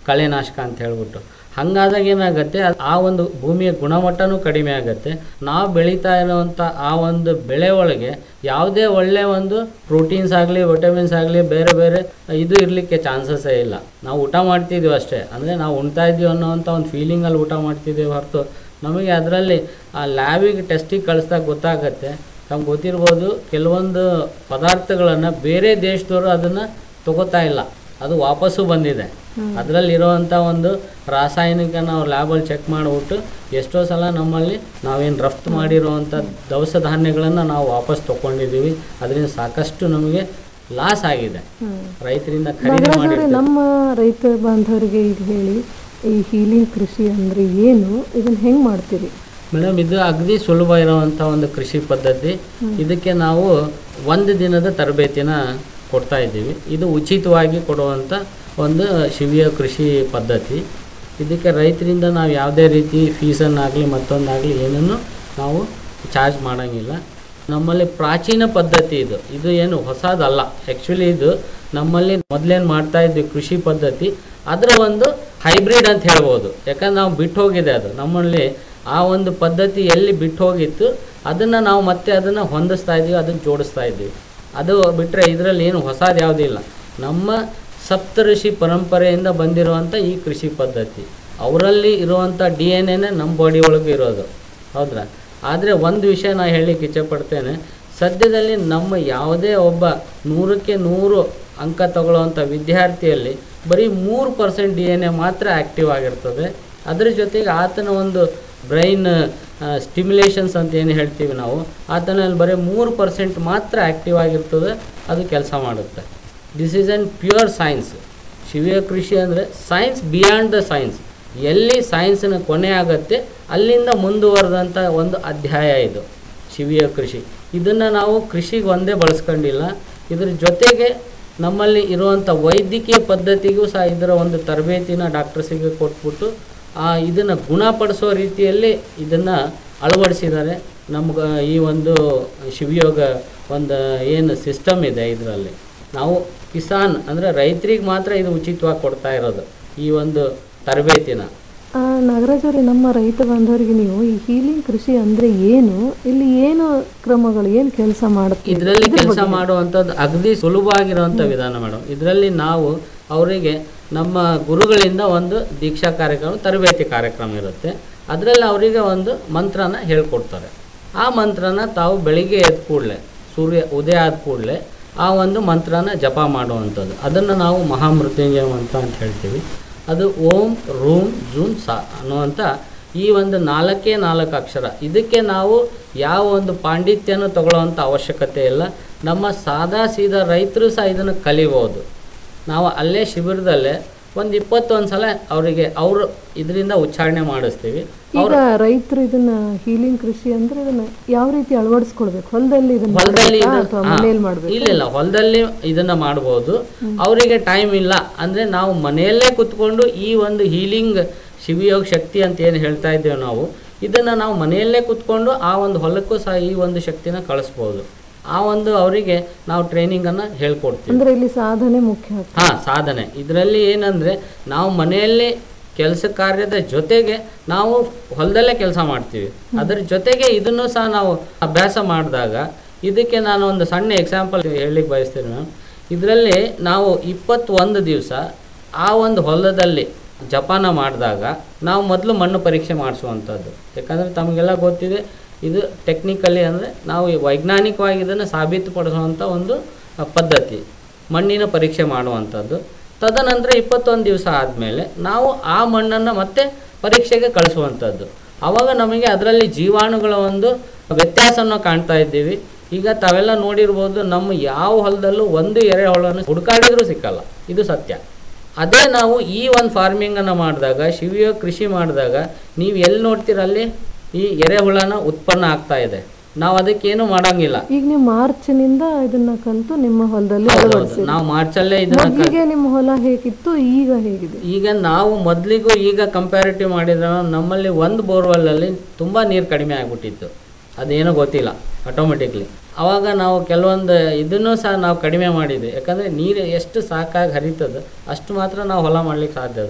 ಕಳೆನಾಶಕ ಅಂತ ಹೇಳ್ಬಿಟ್ಟು ಹಂಗಾದಾಗ ಏನಾಗುತ್ತೆ ಆ ಒಂದು ಭೂಮಿಯ ಗುಣಮಟ್ಟನೂ ಕಡಿಮೆ ಆಗುತ್ತೆ ನಾವು ಬೆಳೀತಾ ಇರುವಂಥ ಆ ಒಂದು ಬೆಳೆ ಒಳಗೆ ಯಾವುದೇ ಒಳ್ಳೆಯ ಒಂದು ಪ್ರೋಟೀನ್ಸ್ ಆಗಲಿ ವಿಟಮಿನ್ಸ್ ಆಗಲಿ ಬೇರೆ ಬೇರೆ ಇದು ಇರಲಿಕ್ಕೆ ಚಾನ್ಸಸ್ಸೇ ಇಲ್ಲ ನಾವು ಊಟ ಮಾಡ್ತಿದ್ದೀವಿ ಅಷ್ಟೇ ಅಂದರೆ ನಾವು ಉಣ್ತಾ ಇದ್ದೀವಿ ಅನ್ನೋವಂಥ ಒಂದು ಫೀಲಿಂಗಲ್ಲಿ ಊಟ ಮಾಡ್ತಿದ್ದೀವಿ ಹೊರತು ನಮಗೆ ಅದರಲ್ಲಿ ಆ ಲ್ಯಾಬಿಗೆ ಟೆಸ್ಟಿಗೆ ಕಳಿಸ್ದಾಗ ಗೊತ್ತಾಗತ್ತೆ ತಮ್ಗೆ ಗೊತ್ತಿರ್ಬೋದು ಕೆಲವೊಂದು ಪದಾರ್ಥಗಳನ್ನು ಬೇರೆ ದೇಶದವರು ಅದನ್ನು ತಗೋತಾ ಇಲ್ಲ ಅದು ವಾಪಸ್ಸು ಬಂದಿದೆ ಅದರಲ್ಲಿರುವಂಥ ಒಂದು ರಾಸಾಯನಿಕ ನಾವು ಲ್ಯಾಬಲ್ಲಿ ಚೆಕ್ ಮಾಡಿಬಿಟ್ಟು ಎಷ್ಟೋ ಸಲ ನಮ್ಮಲ್ಲಿ ನಾವೇನು ರಫ್ತು ಮಾಡಿರುವಂಥ ದವಸ ಧಾನ್ಯಗಳನ್ನು ನಾವು ವಾಪಸ್ ತೊಗೊಂಡಿದ್ದೀವಿ ಅದರಿಂದ ಸಾಕಷ್ಟು ನಮಗೆ ಲಾಸ್ ಆಗಿದೆ ರೈತರಿಂದ ಖರೀದಿ ನಾಗರಾಜ್ ಅವರೇ ಮಾಡಿರ್ತೀವಿ ನಮ್ಮ ರೈತ ಬಾಂಧವರಿಗೆ ಈಗ ಹೇಳಿ ಈ ಹೀಲಿಂಗ್ ಕೃಷಿ ಅಂದ್ರೆ ಏನು ಇದನ್ನ ಹೆಂಗ್ ಮಾಡ್ತೀರಿ ಮೇಡಮ್ ಇದು ಅಗದಿ ಸುಲಭ ಇರುವಂಥ ಒಂದು ಕೃಷಿ ಪದ್ಧತಿ ಇದಕ್ಕೆ ನಾವು ಒಂದು ದಿನದ ತರಬೇತಿನ ಕೊಡ್ತಾ ಇದ್ದೀವಿ ಇದು ಉಚಿತವಾಗಿ ಕೊಡುವಂಥ ಒಂದು ಶಿವಿಯ ಕೃಷಿ ಪದ್ಧತಿ ಇದಕ್ಕೆ ರೈತರಿಂದ ನಾವು ಯಾವುದೇ ರೀತಿ ಫೀಸನ್ನಾಗಲಿ ಮತ್ತೊಂದಾಗಲಿ ಏನನ್ನು ನಾವು ಚಾರ್ಜ್ ಮಾಡೋಂಗಿಲ್ಲ ನಮ್ಮಲ್ಲಿ ಪ್ರಾಚೀನ ಪದ್ಧತಿ ಇದು ಇದು ಏನು ಹೊಸದಲ್ಲ ಆ್ಯಕ್ಚುಲಿ ಇದು ನಮ್ಮಲ್ಲಿ ಮೊದಲೇನು ಮಾಡ್ತಾ ಇದ್ವಿ ಕೃಷಿ ಪದ್ಧತಿ ಅದರ ಒಂದು ಹೈಬ್ರಿಡ್ ಅಂತ ಹೇಳ್ಬೋದು ಯಾಕಂದ್ರೆ ನಾವು ಬಿಟ್ಟು ಹೋಗಿದೆ ಅದು ನಮ್ಮಲ್ಲಿ ಆ ಒಂದು ಪದ್ಧತಿ ಎಲ್ಲಿ ಬಿಟ್ಟು ಹೋಗಿತ್ತು ಅದನ್ನು ನಾವು ಮತ್ತೆ ಅದನ್ನು ಹೊಂದಿಸ್ತಾ ಇದ್ದೀವಿ ಅದನ್ನು ಜೋಡಿಸ್ತಾ ಇದ್ದೀವಿ ಅದು ಬಿಟ್ಟರೆ ಇದರಲ್ಲಿ ಏನು ಹೊಸದು ಯಾವುದಿಲ್ಲ ನಮ್ಮ ಸಪ್ತಋಷಿ ಪರಂಪರೆಯಿಂದ ಬಂದಿರುವಂಥ ಈ ಕೃಷಿ ಪದ್ಧತಿ ಅವರಲ್ಲಿ ಇರುವಂಥ ಡಿ ಎನ್ ಎನೇ ನಮ್ಮ ಬಾಡಿ ಒಳಗೆ ಇರೋದು ಹೌದ್ರಾ ಆದರೆ ಒಂದು ವಿಷಯ ನಾನು ಹೇಳಲಿಕ್ಕೆ ಇಚ್ಛೆಪಡ್ತೇನೆ ಸದ್ಯದಲ್ಲಿ ನಮ್ಮ ಯಾವುದೇ ಒಬ್ಬ ನೂರಕ್ಕೆ ನೂರು ಅಂಕ ತಗೊಳ್ಳುವಂಥ ವಿದ್ಯಾರ್ಥಿಯಲ್ಲಿ ಬರೀ ಮೂರು ಪರ್ಸೆಂಟ್ ಡಿ ಎನ್ ಎ ಮಾತ್ರ ಆ್ಯಕ್ಟಿವ್ ಆಗಿರ್ತದೆ ಅದರ ಜೊತೆಗೆ ಆತನ ಒಂದು ಬ್ರೈನ್ ಸ್ಟಿಮ್ಯುಲೇಷನ್ಸ್ ಅಂತ ಏನು ಹೇಳ್ತೀವಿ ನಾವು ಆತನಲ್ಲಿ ಬರೀ ಮೂರು ಪರ್ಸೆಂಟ್ ಮಾತ್ರ ಆ್ಯಕ್ಟಿವ್ ಆಗಿರ್ತದೆ ಅದು ಕೆಲಸ ಮಾಡುತ್ತೆ this is an pure science ಶಿವಿಯ ಕೃಷಿ ಅಂದರೆ ಸೈನ್ಸ್ ಬಿಯಾಂಡ್ ದ ಸೈನ್ಸ್ ಎಲ್ಲಿ ಸೈನ್ಸಿನ ಕೊನೆ ಆಗುತ್ತೆ ಅಲ್ಲಿಂದ ಮುಂದುವರೆದಂಥ ಒಂದು ಅಧ್ಯಾಯ ಇದು ಶಿವಿಯ ಕೃಷಿ ಇದನ್ನು ನಾವು ಕೃಷಿಗೆ ಒಂದೇ ಬಳಸ್ಕೊಂಡಿಲ್ಲ ಇದ್ರ ಜೊತೆಗೆ ನಮ್ಮಲ್ಲಿ ಇರುವಂಥ ವೈದ್ಯಕೀಯ ಪದ್ಧತಿಗೂ ಸಹ ಇದರ ಒಂದು ತರಬೇತಿನ ಡಾಕ್ಟರ್ಸಿಗೆ ಕೊಟ್ಬಿಟ್ಟು ಆ ಇದನ್ನು ಗುಣಪಡಿಸೋ ರೀತಿಯಲ್ಲಿ ಇದನ್ನು ಅಳವಡಿಸಿದ್ದಾರೆ ನಮ್ಗೆ ಈ ಒಂದು ಶಿವಯೋಗ ಒಂದು ಏನು ಸಿಸ್ಟಮ್ ಇದೆ ಇದರಲ್ಲಿ ನಾವು ಕಿಸಾನ್ ಅಂದರೆ ರೈತರಿಗೆ ಮಾತ್ರ ಇದು ಉಚಿತವಾಗಿ ಕೊಡ್ತಾ ಇರೋದು ಈ ಒಂದು ತರಬೇತಿನ ಆ, ನಾಗರಾಜ್ ಅವರೇ ನಮ್ಮ ರೈತ ಬಾಂಧವರಿಗೆ ನೀವು ಈ ಹೀಲಿಂಗ್ ಕೃಷಿ ಅಂದ್ರೆ ಏನು ಇಲ್ಲಿ ಏನು ಕ್ರಮಗಳು ಏನು ಕೆಲಸ ಮಾಡುತ್ತೆ ಇದರಲ್ಲಿ ಕೆಲಸ ಮಾಡುವಂಥದ್ದು ಅಗದಿ ಸುಲಭವಾಗಿರುವಂಥ ವಿಧಾನ ಮೇಡಮ್ ಇದರಲ್ಲಿ ನಾವು ಅವರಿಗೆ ನಮ್ಮ ಗುರುಗಳಿಂದ ಒಂದು ದೀಕ್ಷಾ ಕಾರ್ಯಕ್ರಮ ತರಬೇತಿ ಕಾರ್ಯಕ್ರಮ ಇರುತ್ತೆ ಅದರಲ್ಲಿ ಅವರಿಗೆ ಒಂದು ಮಂತ್ರನ ಹೇಳ್ಕೊಡ್ತಾರೆ ಆ ಮಂತ್ರನ ತಾವು ಬೆಳಿಗ್ಗೆ ಎದ್ದ ಕೂಡಲೇ ಸೂರ್ಯ ಉದಯ ಆದ ಕೂಡಲೇ ಆ ಒಂದು ಮಂತ್ರನ ಜಪ ಮಾಡುವಂಥದ್ದು ಅದನ್ನು ನಾವು ಮಹಾಮೃತ್ಯುಂಜಯ ಮಂತ್ರ ಅಂತ ಹೇಳ್ತೀವಿ ಅದು ಓಂ ರೂಮ್ ಜೂಮ್ ಸಾ ಅನ್ನುವಂಥ ಈ ಒಂದು ನಾಲ್ಕೇ ನಾಲ್ಕು ಅಕ್ಷರ ಇದಕ್ಕೆ ನಾವು ಯಾವ ಒಂದು ಪಾಂಡಿತ್ಯನೂ ತಗೊಳ್ಳೋವಂಥ ಅವಶ್ಯಕತೆ ಇಲ್ಲ ನಮ್ಮ ಸಾದಾ ಸೀದಾ ರೈತರು ಸಹ ಇದನ್ನು ಕಲಿಬೋದು ನಾವು ಅಲ್ಲೇ ಶಿಬಿರದಲ್ಲೇ ಒಂದು ಇಪ್ಪತ್ತೊಂದು ಸಲ ಅವರಿಗೆ ಅವರು ಇದರಿಂದ ಉಚ್ಚಾರಣೆ ಮಾಡಿಸ್ತೀವಿ ಈಗ ರೈತರು ಇದನ್ನ ಹೀಲಿಂಗ್ ಕೃಷಿ ಅಂದ್ರೆ ಇದನ್ನ ಯಾವ ರೀತಿ ಅಳವಡಿಸ್ಕೊಳ್ಬೇಕು ಹೊಲದಲ್ಲಿ ಇದನ್ನ ಹೊಲದಲ್ಲಿ ಮಾಡ್ಬೇಕಾ ಇದು- ಅಥವಾ ಹಾ. ಮನೆಯಲ್ಲಿ ಮಾಡ್ಬೇಕು ಇಲ್ಲ ಇಲ್ಲ ಹೊಲದಲ್ಲಿ ಇದನ್ನ ಮಾಡ್ಬೋದು ಅವರಿಗೆ ಟೈಮ್ ಇಲ್ಲ ಅಂದ್ರೆ ನಾವು ಮನೆಯಲ್ಲೇ ಕುತ್ಕೊಂಡು ಈ ಒಂದು ಹೀಲಿಂಗ್ ಶಿವಯೋಗ ಶಕ್ತಿ ಅಂತ ಏನು ಹೇಳ್ತಾ ಇದ್ದೇವೆ ನಾವು ಇದನ್ನ ನಾವು ಮನೆಯಲ್ಲೇ ಕುತ್ಕೊಂಡು ಆ ಒಂದು ಹೊಲಕ್ಕೂ ಸಹ ಈ ಒಂದು ಶಕ್ತಿನ ಕಳಿಸ್ಬೋದು ಆ ಒಂದು ಅವರಿಗೆ ನಾವು ಟ್ರೈನಿಂಗ್ ಅನ್ನ ಹೇಳ್ಕೊಡ್ತೀವಿ ಅಂದ್ರೆ ಇಲ್ಲಿ ಸಾಧನೆ ಮುಖ್ಯ ಆಗ್ತದೆ. ಹಾ ಸಾಧನೆ ಇದರಲ್ಲಿ ಏನಂದ್ರೆ ನಾವು ಮನೆಯಲ್ಲಿ ಕೆಲಸ ಕಾರ್ಯದ ಜೊತೆಗೆ ನಾವು ಹೊಲದಲ್ಲೇ ಕೆಲಸ ಮಾಡ್ತೀವಿ ಅದರ ಜೊತೆಗೆ ಇದನ್ನು ಸಹ ನಾವು ಅಭ್ಯಾಸ ಮಾಡಿದಾಗ ಇದಕ್ಕೆ ನಾನು ಒಂದು ಸಣ್ಣ ಎಕ್ಸಾಂಪಲ್ ಹೇಳಲಿಕ್ಕೆ ಬಯಸ್ತೀನಿ ಮ್ಯಾಮ್ ಇದರಲ್ಲಿ ನಾವು ಇಪ್ಪತ್ತೊಂದು ದಿವಸ ಆ ಒಂದು ಹೊಲದಲ್ಲಿ ಜಪಾನ ಮಾಡಿದಾಗ ನಾವು ಮೊದಲು ಮಣ್ಣು ಪರೀಕ್ಷೆ ಮಾಡಿಸುವಂಥದ್ದು ಯಾಕಂದರೆ ತಮಗೆಲ್ಲ ಗೊತ್ತಿದೆ ಇದು ಟೆಕ್ನಿಕಲಿ ಅಂದರೆ ನಾವು ಈ ವೈಜ್ಞಾನಿಕವಾಗಿ ಇದನ್ನು ಸಾಬೀತುಪಡಿಸುವಂಥ ಒಂದು ಅ, ಪದ್ಧತಿ ಮಣ್ಣಿನ ಪರೀಕ್ಷೆ ಮಾಡುವಂಥದ್ದು ತದನಂತರ ಇಪ್ಪತ್ತೊಂದು ದಿವಸ ಆದಮೇಲೆ ನಾವು ಆ ಮಣ್ಣನ್ನು ಮತ್ತೆ ಪರೀಕ್ಷೆಗೆ ಕಳಿಸುವಂಥದ್ದು ಆವಾಗ ನಮಗೆ ಅದರಲ್ಲಿ ಜೀವಾಣುಗಳ ಒಂದು ವ್ಯತ್ಯಾಸವನ್ನು ಕಾಣ್ತಾ ಇದ್ದೀವಿ ಈಗ ತಾವೆಲ್ಲ ನೋಡಿರ್ಬೋದು ನಮ್ಮ ಯಾವ ಹೊಲದಲ್ಲೂ ಒಂದು ಎರೆಹುಳನ್ನು ಹುಡುಕಾಡಿದ್ರೂ ಸಿಕ್ಕಲ್ಲ ಇದು ಸತ್ಯ ಅದೇ ನಾವು ಈ ಒಂದು ಫಾರ್ಮಿಂಗನ್ನು ಮಾಡಿದಾಗ ಶಿವಿಯ ಕೃಷಿ ಮಾಡಿದಾಗ ನೀವು ಎಲ್ಲಿ ನೋಡ್ತೀರಲ್ಲಿ ಈ ಎರೆಹುಳನ ಉತ್ಪನ್ನ ಆಗ್ತಾ ಇದೆ ನಾವು ಅದಕ್ಕೇನು ಮಾಡಂಗಿಲ್ಲ ಈಗ ನೀವು ಮಾರ್ಚ್ನಿಂದ ಇದನ್ನ ಕಲಿತು ನಿಮ್ಮ ಹೊಲದಲ್ಲಿ ಹೌದೌದು. ಅಳವಡಿಸಿ ನಾವು ಮಾರ್ಚಲ್ಲೇ ಇದನ್ನ ಕಲ್- ಮೊದಲಿಗೆ ನಿಮ್ಮ ಹೊಲ ಹೇಗಿತ್ತು ಈಗ ಹೇಗಿದೆ ಈಗ ನಾವು ಮೊದಲಿಗೂ ಈಗ ಕಂಪ್ಯಾರಿಟಿವ್ ಮಾಡಿದ್ರೆ ನಮ್ಮಲ್ಲಿ ಒಂದು ಬೋರ್ವೆಲ್ಲಲ್ಲಿ ತುಂಬ ನೀರು ಕಡಿಮೆ ಆಗಿಬಿಟ್ಟಿತ್ತು ಅದೇನೋ ಗೊತ್ತಿಲ್ಲ ಆಟೋಮೆಟಿಕ್ಲಿ ಅವಾಗ ನಾವು ಕೆಲವೊಂದು ಇದನ್ನು ಸಹ ನಾವು ಕಡಿಮೆ ಮಾಡಿದ್ವಿ ಯಾಕಂದರೆ ನೀರು ಎಷ್ಟು ಸಾಕಾಗಿ ಹರಿತದೆ ಅಷ್ಟು ಮಾತ್ರ ನಾವು ಹೊಲ ಮಾಡ್ಲಿಕ್ಕೆ ಸಾಧ್ಯ ಅದ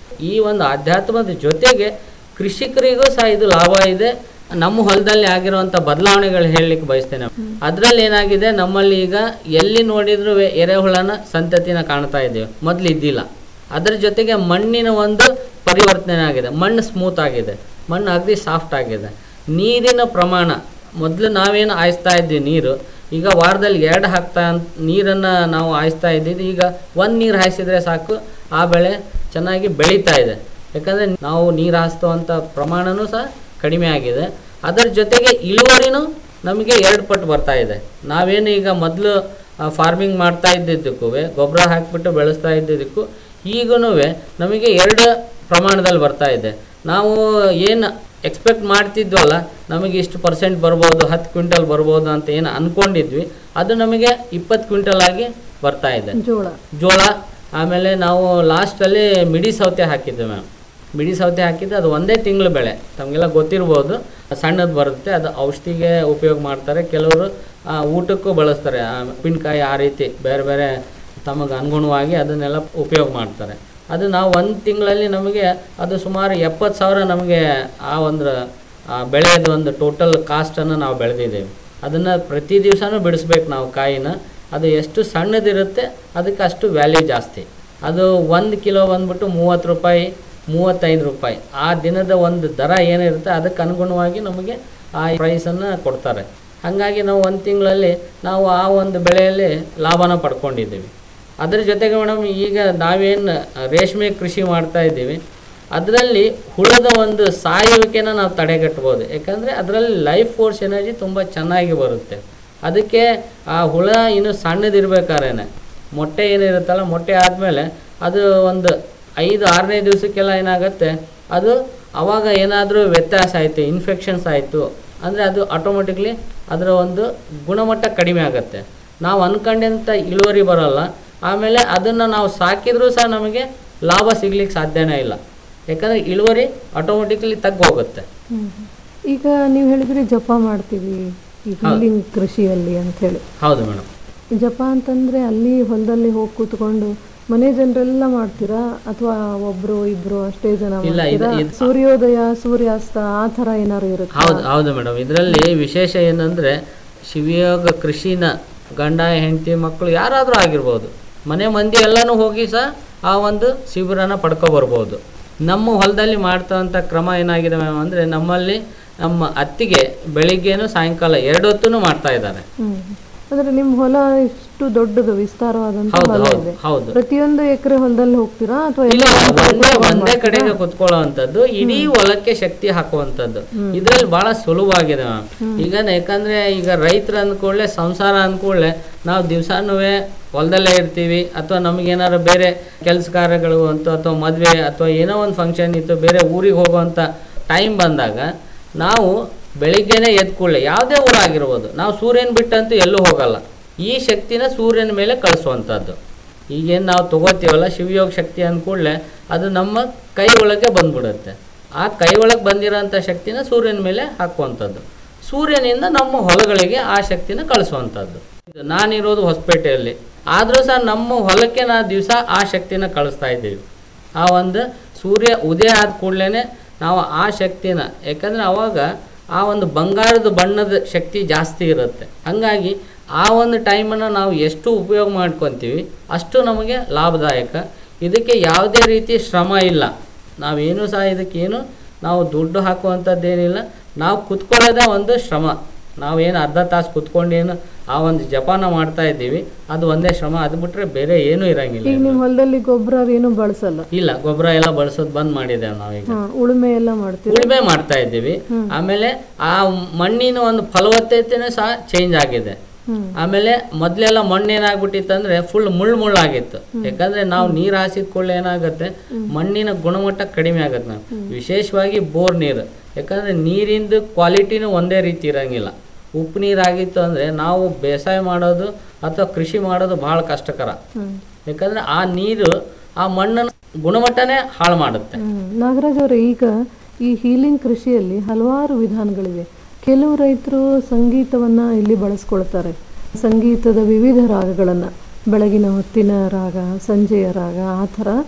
ಈ ಒಂದು ಆಧ್ಯಾತ್ಮದ ಜೊತೆಗೆ ಕೃಷಿಕರಿಗೂ ಸಹ ಇದು ಲಾಭ ಇದೆ ನಮ್ಮ ಹೊಲದಲ್ಲಿ ಆಗಿರುವಂಥ ಬದಲಾವಣೆಗಳು ಹೇಳಲಿಕ್ಕೆ ಬಯಸ್ತೇನೆ ಅದರಲ್ಲಿ ಏನಾಗಿದೆ ನಮ್ಮಲ್ಲಿ ಈಗ ಎಲ್ಲಿ ನೋಡಿದ್ರು ಎರೆಹುಳನ ಸಂತತಿನ ಕಾಣ್ತಾ ಇದ್ದೇವೆ ಮೊದಲು ಇದ್ದಿಲ್ಲ ಅದರ ಜೊತೆಗೆ ಮಣ್ಣಿನ ಒಂದು ಪರಿವರ್ತನೆ ಆಗಿದೆ ಮಣ್ಣು ಸ್ಮೂತ್ ಆಗಿದೆ ಮಣ್ಣು ಅಗದಿ ಸಾಫ್ಟ್ ಆಗಿದೆ ನೀರಿನ ಪ್ರಮಾಣ ಮೊದಲು ನಾವೇನು ಆಯಿಸ್ತಾ ಇದ್ವಿ ನೀರು ಈಗ ವಾರದಲ್ಲಿ ಎರಡು ಹಾಕ್ತಾ ನೀರನ್ನು ನಾವು ಹಾಯಿಸ್ತಾ ಇದ್ದಿದ್ದು ಈಗ ಒಂದು ನೀರು ಹಾಯಿಸಿದ್ರೆ ಸಾಕು ಆ ಬೆಳೆ ಚೆನ್ನಾಗಿ ಬೆಳೀತಾ ಇದೆ ಯಾಕಂದರೆ ನಾವು ನೀರು ಹಾಯಿಸ್ತುವಂಥ ಪ್ರಮಾಣನೂ ಸಹ ಕಡಿಮೆ ಆಗಿದೆ ಅದರ ಜೊತೆಗೆ ಇಳುವರಿನೂ ನಮಗೆ ಎರಡು ಪಟ್ಟು ಬರ್ತಾ ಇದೆ ನಾವೇನು ಈಗ ಮೊದಲು ಫಾರ್ಮಿಂಗ್ ಮಾಡ್ತಾ ಇದ್ದಿದ್ದಕ್ಕೂ ಗೊಬ್ಬರ ಹಾಕಿಬಿಟ್ಟು ಬೆಳೆಸ್ತಾ ಇದ್ದಿದ್ದಕ್ಕೂ ಈಗೂ ನಮಗೆ ಎರಡು ಪ್ರಮಾಣದಲ್ಲಿ ಬರ್ತಾ ಇದೆ ನಾವು ಏನು ಎಕ್ಸ್ಪೆಕ್ಟ್ ಮಾಡ್ತಿದ್ವಲ್ಲ ನಮಗೆ ಇಷ್ಟು ಪರ್ಸೆಂಟ್ ಬರ್ಬೋದು ಹತ್ತು ಕ್ವಿಂಟಲ್ ಬರ್ಬೋದು ಅಂತ ಏನು ಅಂದ್ಕೊಂಡಿದ್ವಿ ಅದು ನಮಗೆ ಇಪ್ಪತ್ತು ಕ್ವಿಂಟಲ್ ಆಗಿ ಬರ್ತಾ ಇದೆ ಜೋಳ ಜೋಳ ಆಮೇಲೆ ನಾವು ಲಾಸ್ಟಲ್ಲಿ ಮಿಡಿ ಸೌತೆ ಹಾಕಿದ್ವಿ ಮ್ಯಾಮ್ ಮಿಡಿ ಸೌತೆ ಹಾಕಿದ್ದು ಅದು ಒಂದೇ ತಿಂಗಳು ಬೆಳೆ ತಮಗೆಲ್ಲ ಗೊತ್ತಿರ್ಬೋದು ಸಣ್ಣದು ಬರುತ್ತೆ ಅದು ಔಷಧಿಗೆ ಉಪಯೋಗ ಮಾಡ್ತಾರೆ ಕೆಲವರು ಆ, ಊಟಕ್ಕೂ ಬಳಸ್ತಾರೆ ಆ, ಉಪ್ಪಿನಕಾಯಿ ಆ ರೀತಿ ಬೇರೆ ಬೇರೆ ತಮಗೆ ಅನುಗುಣವಾಗಿ ಅದನ್ನೆಲ್ಲ ಉಪಯೋಗ ಮಾಡ್ತಾರೆ ಅದು ನಾವು ಒಂದು ತಿಂಗಳಲ್ಲಿ ನಮಗೆ ಅದು ಸುಮಾರು ಎಪ್ಪತ್ತು ಸಾವಿರ ನಮಗೆ ಆ ಒಂದು ಆ ಬೆಳೆಯದು ಒಂದು ಟೋಟಲ್ ಕಾಸ್ಟನ್ನು ನಾವು ಬೆಳೆದಿದ್ದೇವೆ ಅದನ್ನು ಪ್ರತಿ ದಿವಸನೂ ಬಿಡಿಸ್ಬೇಕು ನಾವು ಕಾಯಿನ ಅದು ಎಷ್ಟು ಸಣ್ಣದಿರುತ್ತೆ ಅದಕ್ಕೆ ಅಷ್ಟು ವ್ಯಾಲ್ಯೂ ಜಾಸ್ತಿ ಅದು ಒಂದು ಕಿಲೋ ಬಂದ್ಬಿಟ್ಟು ಮೂವತ್ತು ರೂಪಾಯಿ ಮೂವತ್ತೈದು ರೂಪಾಯಿ ಆ ದಿನದ ಒಂದು ದರ ಏನಿರುತ್ತೆ ಅದಕ್ಕೆ ಅನುಗುಣವಾಗಿ ನಮಗೆ ಆ ಪ್ರೈಸನ್ನು ಕೊಡ್ತಾರೆ ಹಾಗಾಗಿ ನಾವು ಒಂದು ತಿಂಗಳಲ್ಲಿ ನಾವು ಆ ಒಂದು ಬೆಳೆಯಲ್ಲಿ ಲಾಭನ ಪಡ್ಕೊಂಡಿದ್ದೀವಿ ಅದರ ಜೊತೆಗೆ ಮೇಡಮ್ ಈಗ ನಾವೇನು ರೇಷ್ಮೆ ಕೃಷಿ ಮಾಡ್ತಾ ಇದ್ದೀವಿ ಅದರಲ್ಲಿ ಹುಳದ ಒಂದು ಸಾಯುವಿಕೆನ ನಾವು ತಡೆಗಟ್ಬೋದು ಯಾಕಂದರೆ ಅದರಲ್ಲಿ ಲೈಫ್ ಫೋರ್ಸ್ ಎನರ್ಜಿ ತುಂಬ ಚೆನ್ನಾಗಿ ಬರುತ್ತೆ ಅದಕ್ಕೆ ಆ ಹುಳ ಇನ್ನು ಸಣ್ಣದಿರ್ಬೇಕಾದ್ರೆ ಮೊಟ್ಟೆ ಏನಿರುತ್ತಲ್ಲ ಮೊಟ್ಟೆ ಆದಮೇಲೆ ಅದು ಒಂದು ಐದು ಆರನೇ ದಿವಸಕ್ಕೆಲ್ಲ ಏನಾಗುತ್ತೆ ಅದು ಅವಾಗ ಏನಾದರೂ ವ್ಯತ್ಯಾಸ ಆಯಿತು ಇನ್ಫೆಕ್ಷನ್ಸ್ ಆಯಿತು ಅಂದರೆ ಅದು ಆಟೋಮೆಟಿಕ್ಲಿ ಅದರ ಒಂದು ಗುಣಮಟ್ಟ ಕಡಿಮೆ ಆಗುತ್ತೆ ನಾವು ಅನ್ಕೊಂಡಂಥ ಇಳುವರಿ ಬರೋಲ್ಲ ಆಮೇಲೆ ಅದನ್ನು ನಾವು ಸಾಕಿದರೂ ಸಹ ನಮಗೆ ಲಾಭ ಸಿಗ್ಲಿಕ್ಕೆ ಸಾಧ್ಯನೇ ಇಲ್ಲ ಯಾಕಂದರೆ ಇಳುವರಿ ಆಟೋಮೆಟಿಕ್ಲಿ ತಗ್ಗಿ ಹೋಗುತ್ತೆ ಹ್ಮ್. ಈಗ ನೀವು ಹೇಳಿದ್ರಿ ಜಪ ಮಾಡ್ತೀವಿ ಈ ಹೀಲಿಂಗ್ ಕೃಷಿಯಲ್ಲಿ ಅಂತ ಹೇಳಿ ಹೌದು ಮೇಡಮ್ ಜಪ ಅಂತಂದ್ರೆ ಅಲ್ಲಿ ಹೊಲದಲ್ಲಿ ಹೋಗಿ ಕೂತ್ಕೊಂಡು ಮನೆ ಜನರೆಲ್ಲ ಮಾಡ್ತೀರಾ ಅಥವಾ ಒಬ್ರು ಇಬ್ರು ಅಷ್ಟೇ ಜನ ಇಲ್ಲ, ಇದು- ಮಾಡ್ತೀರಾ ಇದು- ಸೂರ್ಯೋದಯ ಸೂರ್ಯಾಸ್ತ ಆ ಥರ ಏನಾದ್ರು ಇರುತ್ತೆ ಹೌದು ಹೌದು ಮೇಡಮ್ ಇದರಲ್ಲಿ ವಿಶೇಷ ಏನಂದರೆ ಶಿವಯೋಗ ಕೃಷಿನ ಗಂಡ ಹೆಂಡತಿ ಮಕ್ಕಳು ಯಾರಾದರೂ ಆಗಿರ್ಬೋದು ಮನೆ ಮಂದಿ ಎಲ್ಲನೂ ಹೋಗಿ ಸಹ ಆ ಒಂದು ಶಿಬಿರನ ಪಡ್ಕೊಬರ್ಬೋದು ನಮ್ಮ ಹೊಲದಲ್ಲಿ ಮಾಡ್ತಂಥ ಕ್ರಮ ಏನಾಗಿದೆ ಮ್ಯಾಮ್ ಅಂದರೆ ನಮ್ಮಲ್ಲಿ ನಮ್ಮ ಅತ್ತಿಗೆ ಬೆಳಿಗ್ಗೆನೂ ಸಾಯಂಕಾಲ ಎರಡು ಹೊತ್ತೂ ಮಾಡ್ತಾ ಇದ್ದಾರೆ ಹ್ಮ್ ಅಂದ್ರೆ ನಿಮ್ ಹೊಲ ಇಷ್ಟು ದೊಡ್ಡದು ವಿಸ್ತಾರವಾದಂತ ಹೌದು, ಹೊಲ ಹೌದು, ಇದೆ ಹೌದು. ಪ್ರತಿಯೊಂದು ಎಕರೆ ಹೊಲದಲ್ಲಿ ಹೋಗ್ತೀರಾ ಅಥವಾ ಇಲ್ಲ ಎಲ್ಲ ಇಲ್ಲ, ಒಂದೇ ಒಂದೇ ಕಡೆ ಒಂದೇ ಮಾಡ್ತೀರಾ? ಕಡೆಗೆ ಕುತ್ಕೊಳ್ಳುವಂಥದ್ದು ಇಡೀ ಹೊಲಕ್ಕೆ ಶಕ್ತಿ ಹಾಕುವಂಥದ್ದು ಹ್ಮ್. ಇದ್ರಲ್ಲಿ ಬಹಳ ಸುಲಭವಾಗಿದೆ ಮ್ಯಾಮ್ ಹ್ಮ್. ಈಗ ಯಾಕಂದ್ರೆ ಈಗ ರೈತರು ಅಂದ್ಕೊಳ್ಳೆ ಸಂಸಾರ ಅಂದ್ಕೊಳ್ಳೆ ನಾವು ದಿವಸಾನು ಹೊಲದಲ್ಲೇ ಇರ್ತೀವಿ ಅಥವಾ ನಮಗೇನಾದ್ರು ಬೇರೆ ಕೆಲಸ ಕಾರ್ಯಗಳು ಅಂತ ಅಥವಾ ಮದುವೆ ಅಥವಾ ಏನೋ ಒಂದು ಫಂಕ್ಷನ್ ಇತ್ತು ಬೇರೆ ಊರಿಗೆ ಹೋಗುವಂಥ ಟೈಮ್ ಬಂದಾಗ ನಾವು ಬೆಳಿಗ್ಗೆನೆ ಎದ್ದ ಕೂಡಲೇ ಯಾವುದೇ ಊರಾಗಿರ್ಬೋದು ನಾವು ಸೂರ್ಯನ ಬಿಟ್ಟಂತೂ ಎಲ್ಲೂ ಹೋಗಲ್ಲ ಈ ಶಕ್ತಿನ ಸೂರ್ಯನ ಮೇಲೆ ಕಳಿಸುವಂಥದ್ದು ಈಗೇನು ನಾವು ತಗೋತೀವಲ್ಲ ಶಿವಯೋಗ ಶಕ್ತಿ ಅಂದ್ಕೂಡಲೇ ಅದು ನಮ್ಮ ಕೈ ಒಳಗೆ ಬಂದ್ಬಿಡುತ್ತೆ ಆ ಕೈ ಒಳಗೆ ಬಂದಿರೋಂಥ ಶಕ್ತಿನ ಸೂರ್ಯನ ಮೇಲೆ ಹಾಕುವಂಥದ್ದು ಸೂರ್ಯನಿಂದ ನಮ್ಮ ಹೊಲಗಳಿಗೆ ಆ ಶಕ್ತಿನ ಕಳಿಸುವಂಥದ್ದು ಇದು ನಾನಿರೋದು ಹೊಸಪೇಟೆಯಲ್ಲಿ ಆದರೂ ಸಹ ನಮ್ಮ ಹೊಲಕ್ಕೆ ನಾ ದಿವಸ ಆ ಶಕ್ತಿನ ಕಳಿಸ್ತಾ ಇದ್ದೀವಿ ಆ ಒಂದು ಸೂರ್ಯ ಉದಯ ಆದ ಕೂಡಲೇ ನಾವು ಆ ಶಕ್ತಿನ ಯಾಕಂದರೆ ಅವಾಗ ಆ ಒಂದು ಬಂಗಾರದ ಬಣ್ಣದ ಶಕ್ತಿ ಜಾಸ್ತಿ ಇರುತ್ತೆ ಹಾಗಾಗಿ ಆ ಒಂದು ಟೈಮನ್ನು ನಾವು ಎಷ್ಟು ಉಪಯೋಗ ಮಾಡ್ಕೊತೀವಿ ಅಷ್ಟು ನಮಗೆ ಲಾಭದಾಯಕ ಇದಕ್ಕೆ ಯಾವುದೇ ರೀತಿ ಶ್ರಮ ಇಲ್ಲ ನಾವೇನು ಸಹ ಇದಕ್ಕೇನು ನಾವು ದುಡ್ಡು ಹಾಕುವಂಥದ್ದೇನಿಲ್ಲ ನಾವು ಕುತ್ಕೊಳ್ಳೋದೇ ಒಂದು ಶ್ರಮ ನಾವೇನು ಅರ್ಧ ತಾಸು ಕುತ್ಕೊಂಡೇನು ಆ ಒಂದು ಜಪಾನ ಮಾಡ್ತಾ ಇದ್ದೀವಿ ಅದು ಒಂದೇ ಶ್ರಮ ಅದು ಬಿಟ್ಟರೆ ಬೇರೆ ಏನೂ ಇರಂಗಿಲ್ಲ ಈಗ ನಿಮ್ ಹೊಲದಲ್ಲಿ ಗೊಬ್ಬರ ಏನು ಬಳಸಲ್ಲ ಇಲ್ಲ ಗೊಬ್ಬರ ಎಲ್ಲ ಬಳಸೋದು ಬಂದ್ ಮಾಡಿದ್ದೇವೆ ನಾವೀಗ ಹಾ, ಉಳುಮೆ ಎಲ್ಲ ಮಾಡ್ತೀರಾ ಉಳುಮೆ ಮಾಡ್ತಾ ಇದ್ದೀವಿ ಹ್ಮ್. ಆಮೇಲೆ ಆ ಮಣ್ಣಿನ ಒಂದು ಫಲವತ್ತತೆನೂ ಸಹ ಚೇಂಜ್ ಆಗಿದೆ ಹ್ಮ್. ಆಮೇಲೆ ಮೊದಲೆಲ್ಲ ಮಣ್ಣು ಏನಾಗ್ಬಿಟ್ಟಿತ್ತು ಅಂದ್ರೆ ಫುಲ್ ಮುಳ್ಳು ಮುಳ್ಳಾಗಿತ್ತು ಹ್ಮ್. ಯಾಕಂದ್ರೆ ನಾವು ನೀರು ಹಾಸಿದ ಕೂಡಲೇ ಏನಾಗುತ್ತೆ ಮಣ್ಣಿನ ಗುಣಮಟ್ಟ ಕಡಿಮೆ ಆಗುತ್ತೆ ನಾವು ವಿಶೇಷವಾಗಿ ಬೋರ್ ನೀರು ಯಾಕಂದ್ರೆ ನೀರಿಂದು ಕ್ವಾಲಿಟಿನೂ ಒಂದೇ ರೀತಿ ಇರಂಗಿಲ್ಲ ಉಪ್ಪು ನೀರಾಗಿತ್ತು ಅಂದ್ರೆ ನಾವು ಬೇಸಾಯ ಮಾಡೋದು ಅಥವಾ ಕೃಷಿ ಮಾಡೋದು ಬಹಳ ಕಷ್ಟಕರ ಹ್ಮ್. ಯಾಕಂದ್ರೆ ಆ ನೀರು ಆ ಮಣ್ಣನ ಗುಣಮಟ್ಟನೇ ಹಾಳು ಮಾಡುತ್ತೆ ಹ್ಮ್. ನಾಗರಾಜ್ ಅವರೇ ಈಗ ಈ ಹೀಲಿಂಗ್ ಕೃಷಿಯಲ್ಲಿ ಹಲವಾರು ವಿಧಾನಗಳಿವೆ ಕೆಲವು ರೈತರು ಸಂಗೀತವನ್ನ ಇಲ್ಲಿ ಬಳಸ್ಕೊಳ್ತಾರೆ ಸಂಗೀತದ ವಿವಿಧ ರಾಗಗಳನ್ನ ಬೆಳಗಿನ ಹೊತ್ತಿನ ರಾಗ ಸಂಜೆಯ ರಾಗ ಆ ಥರ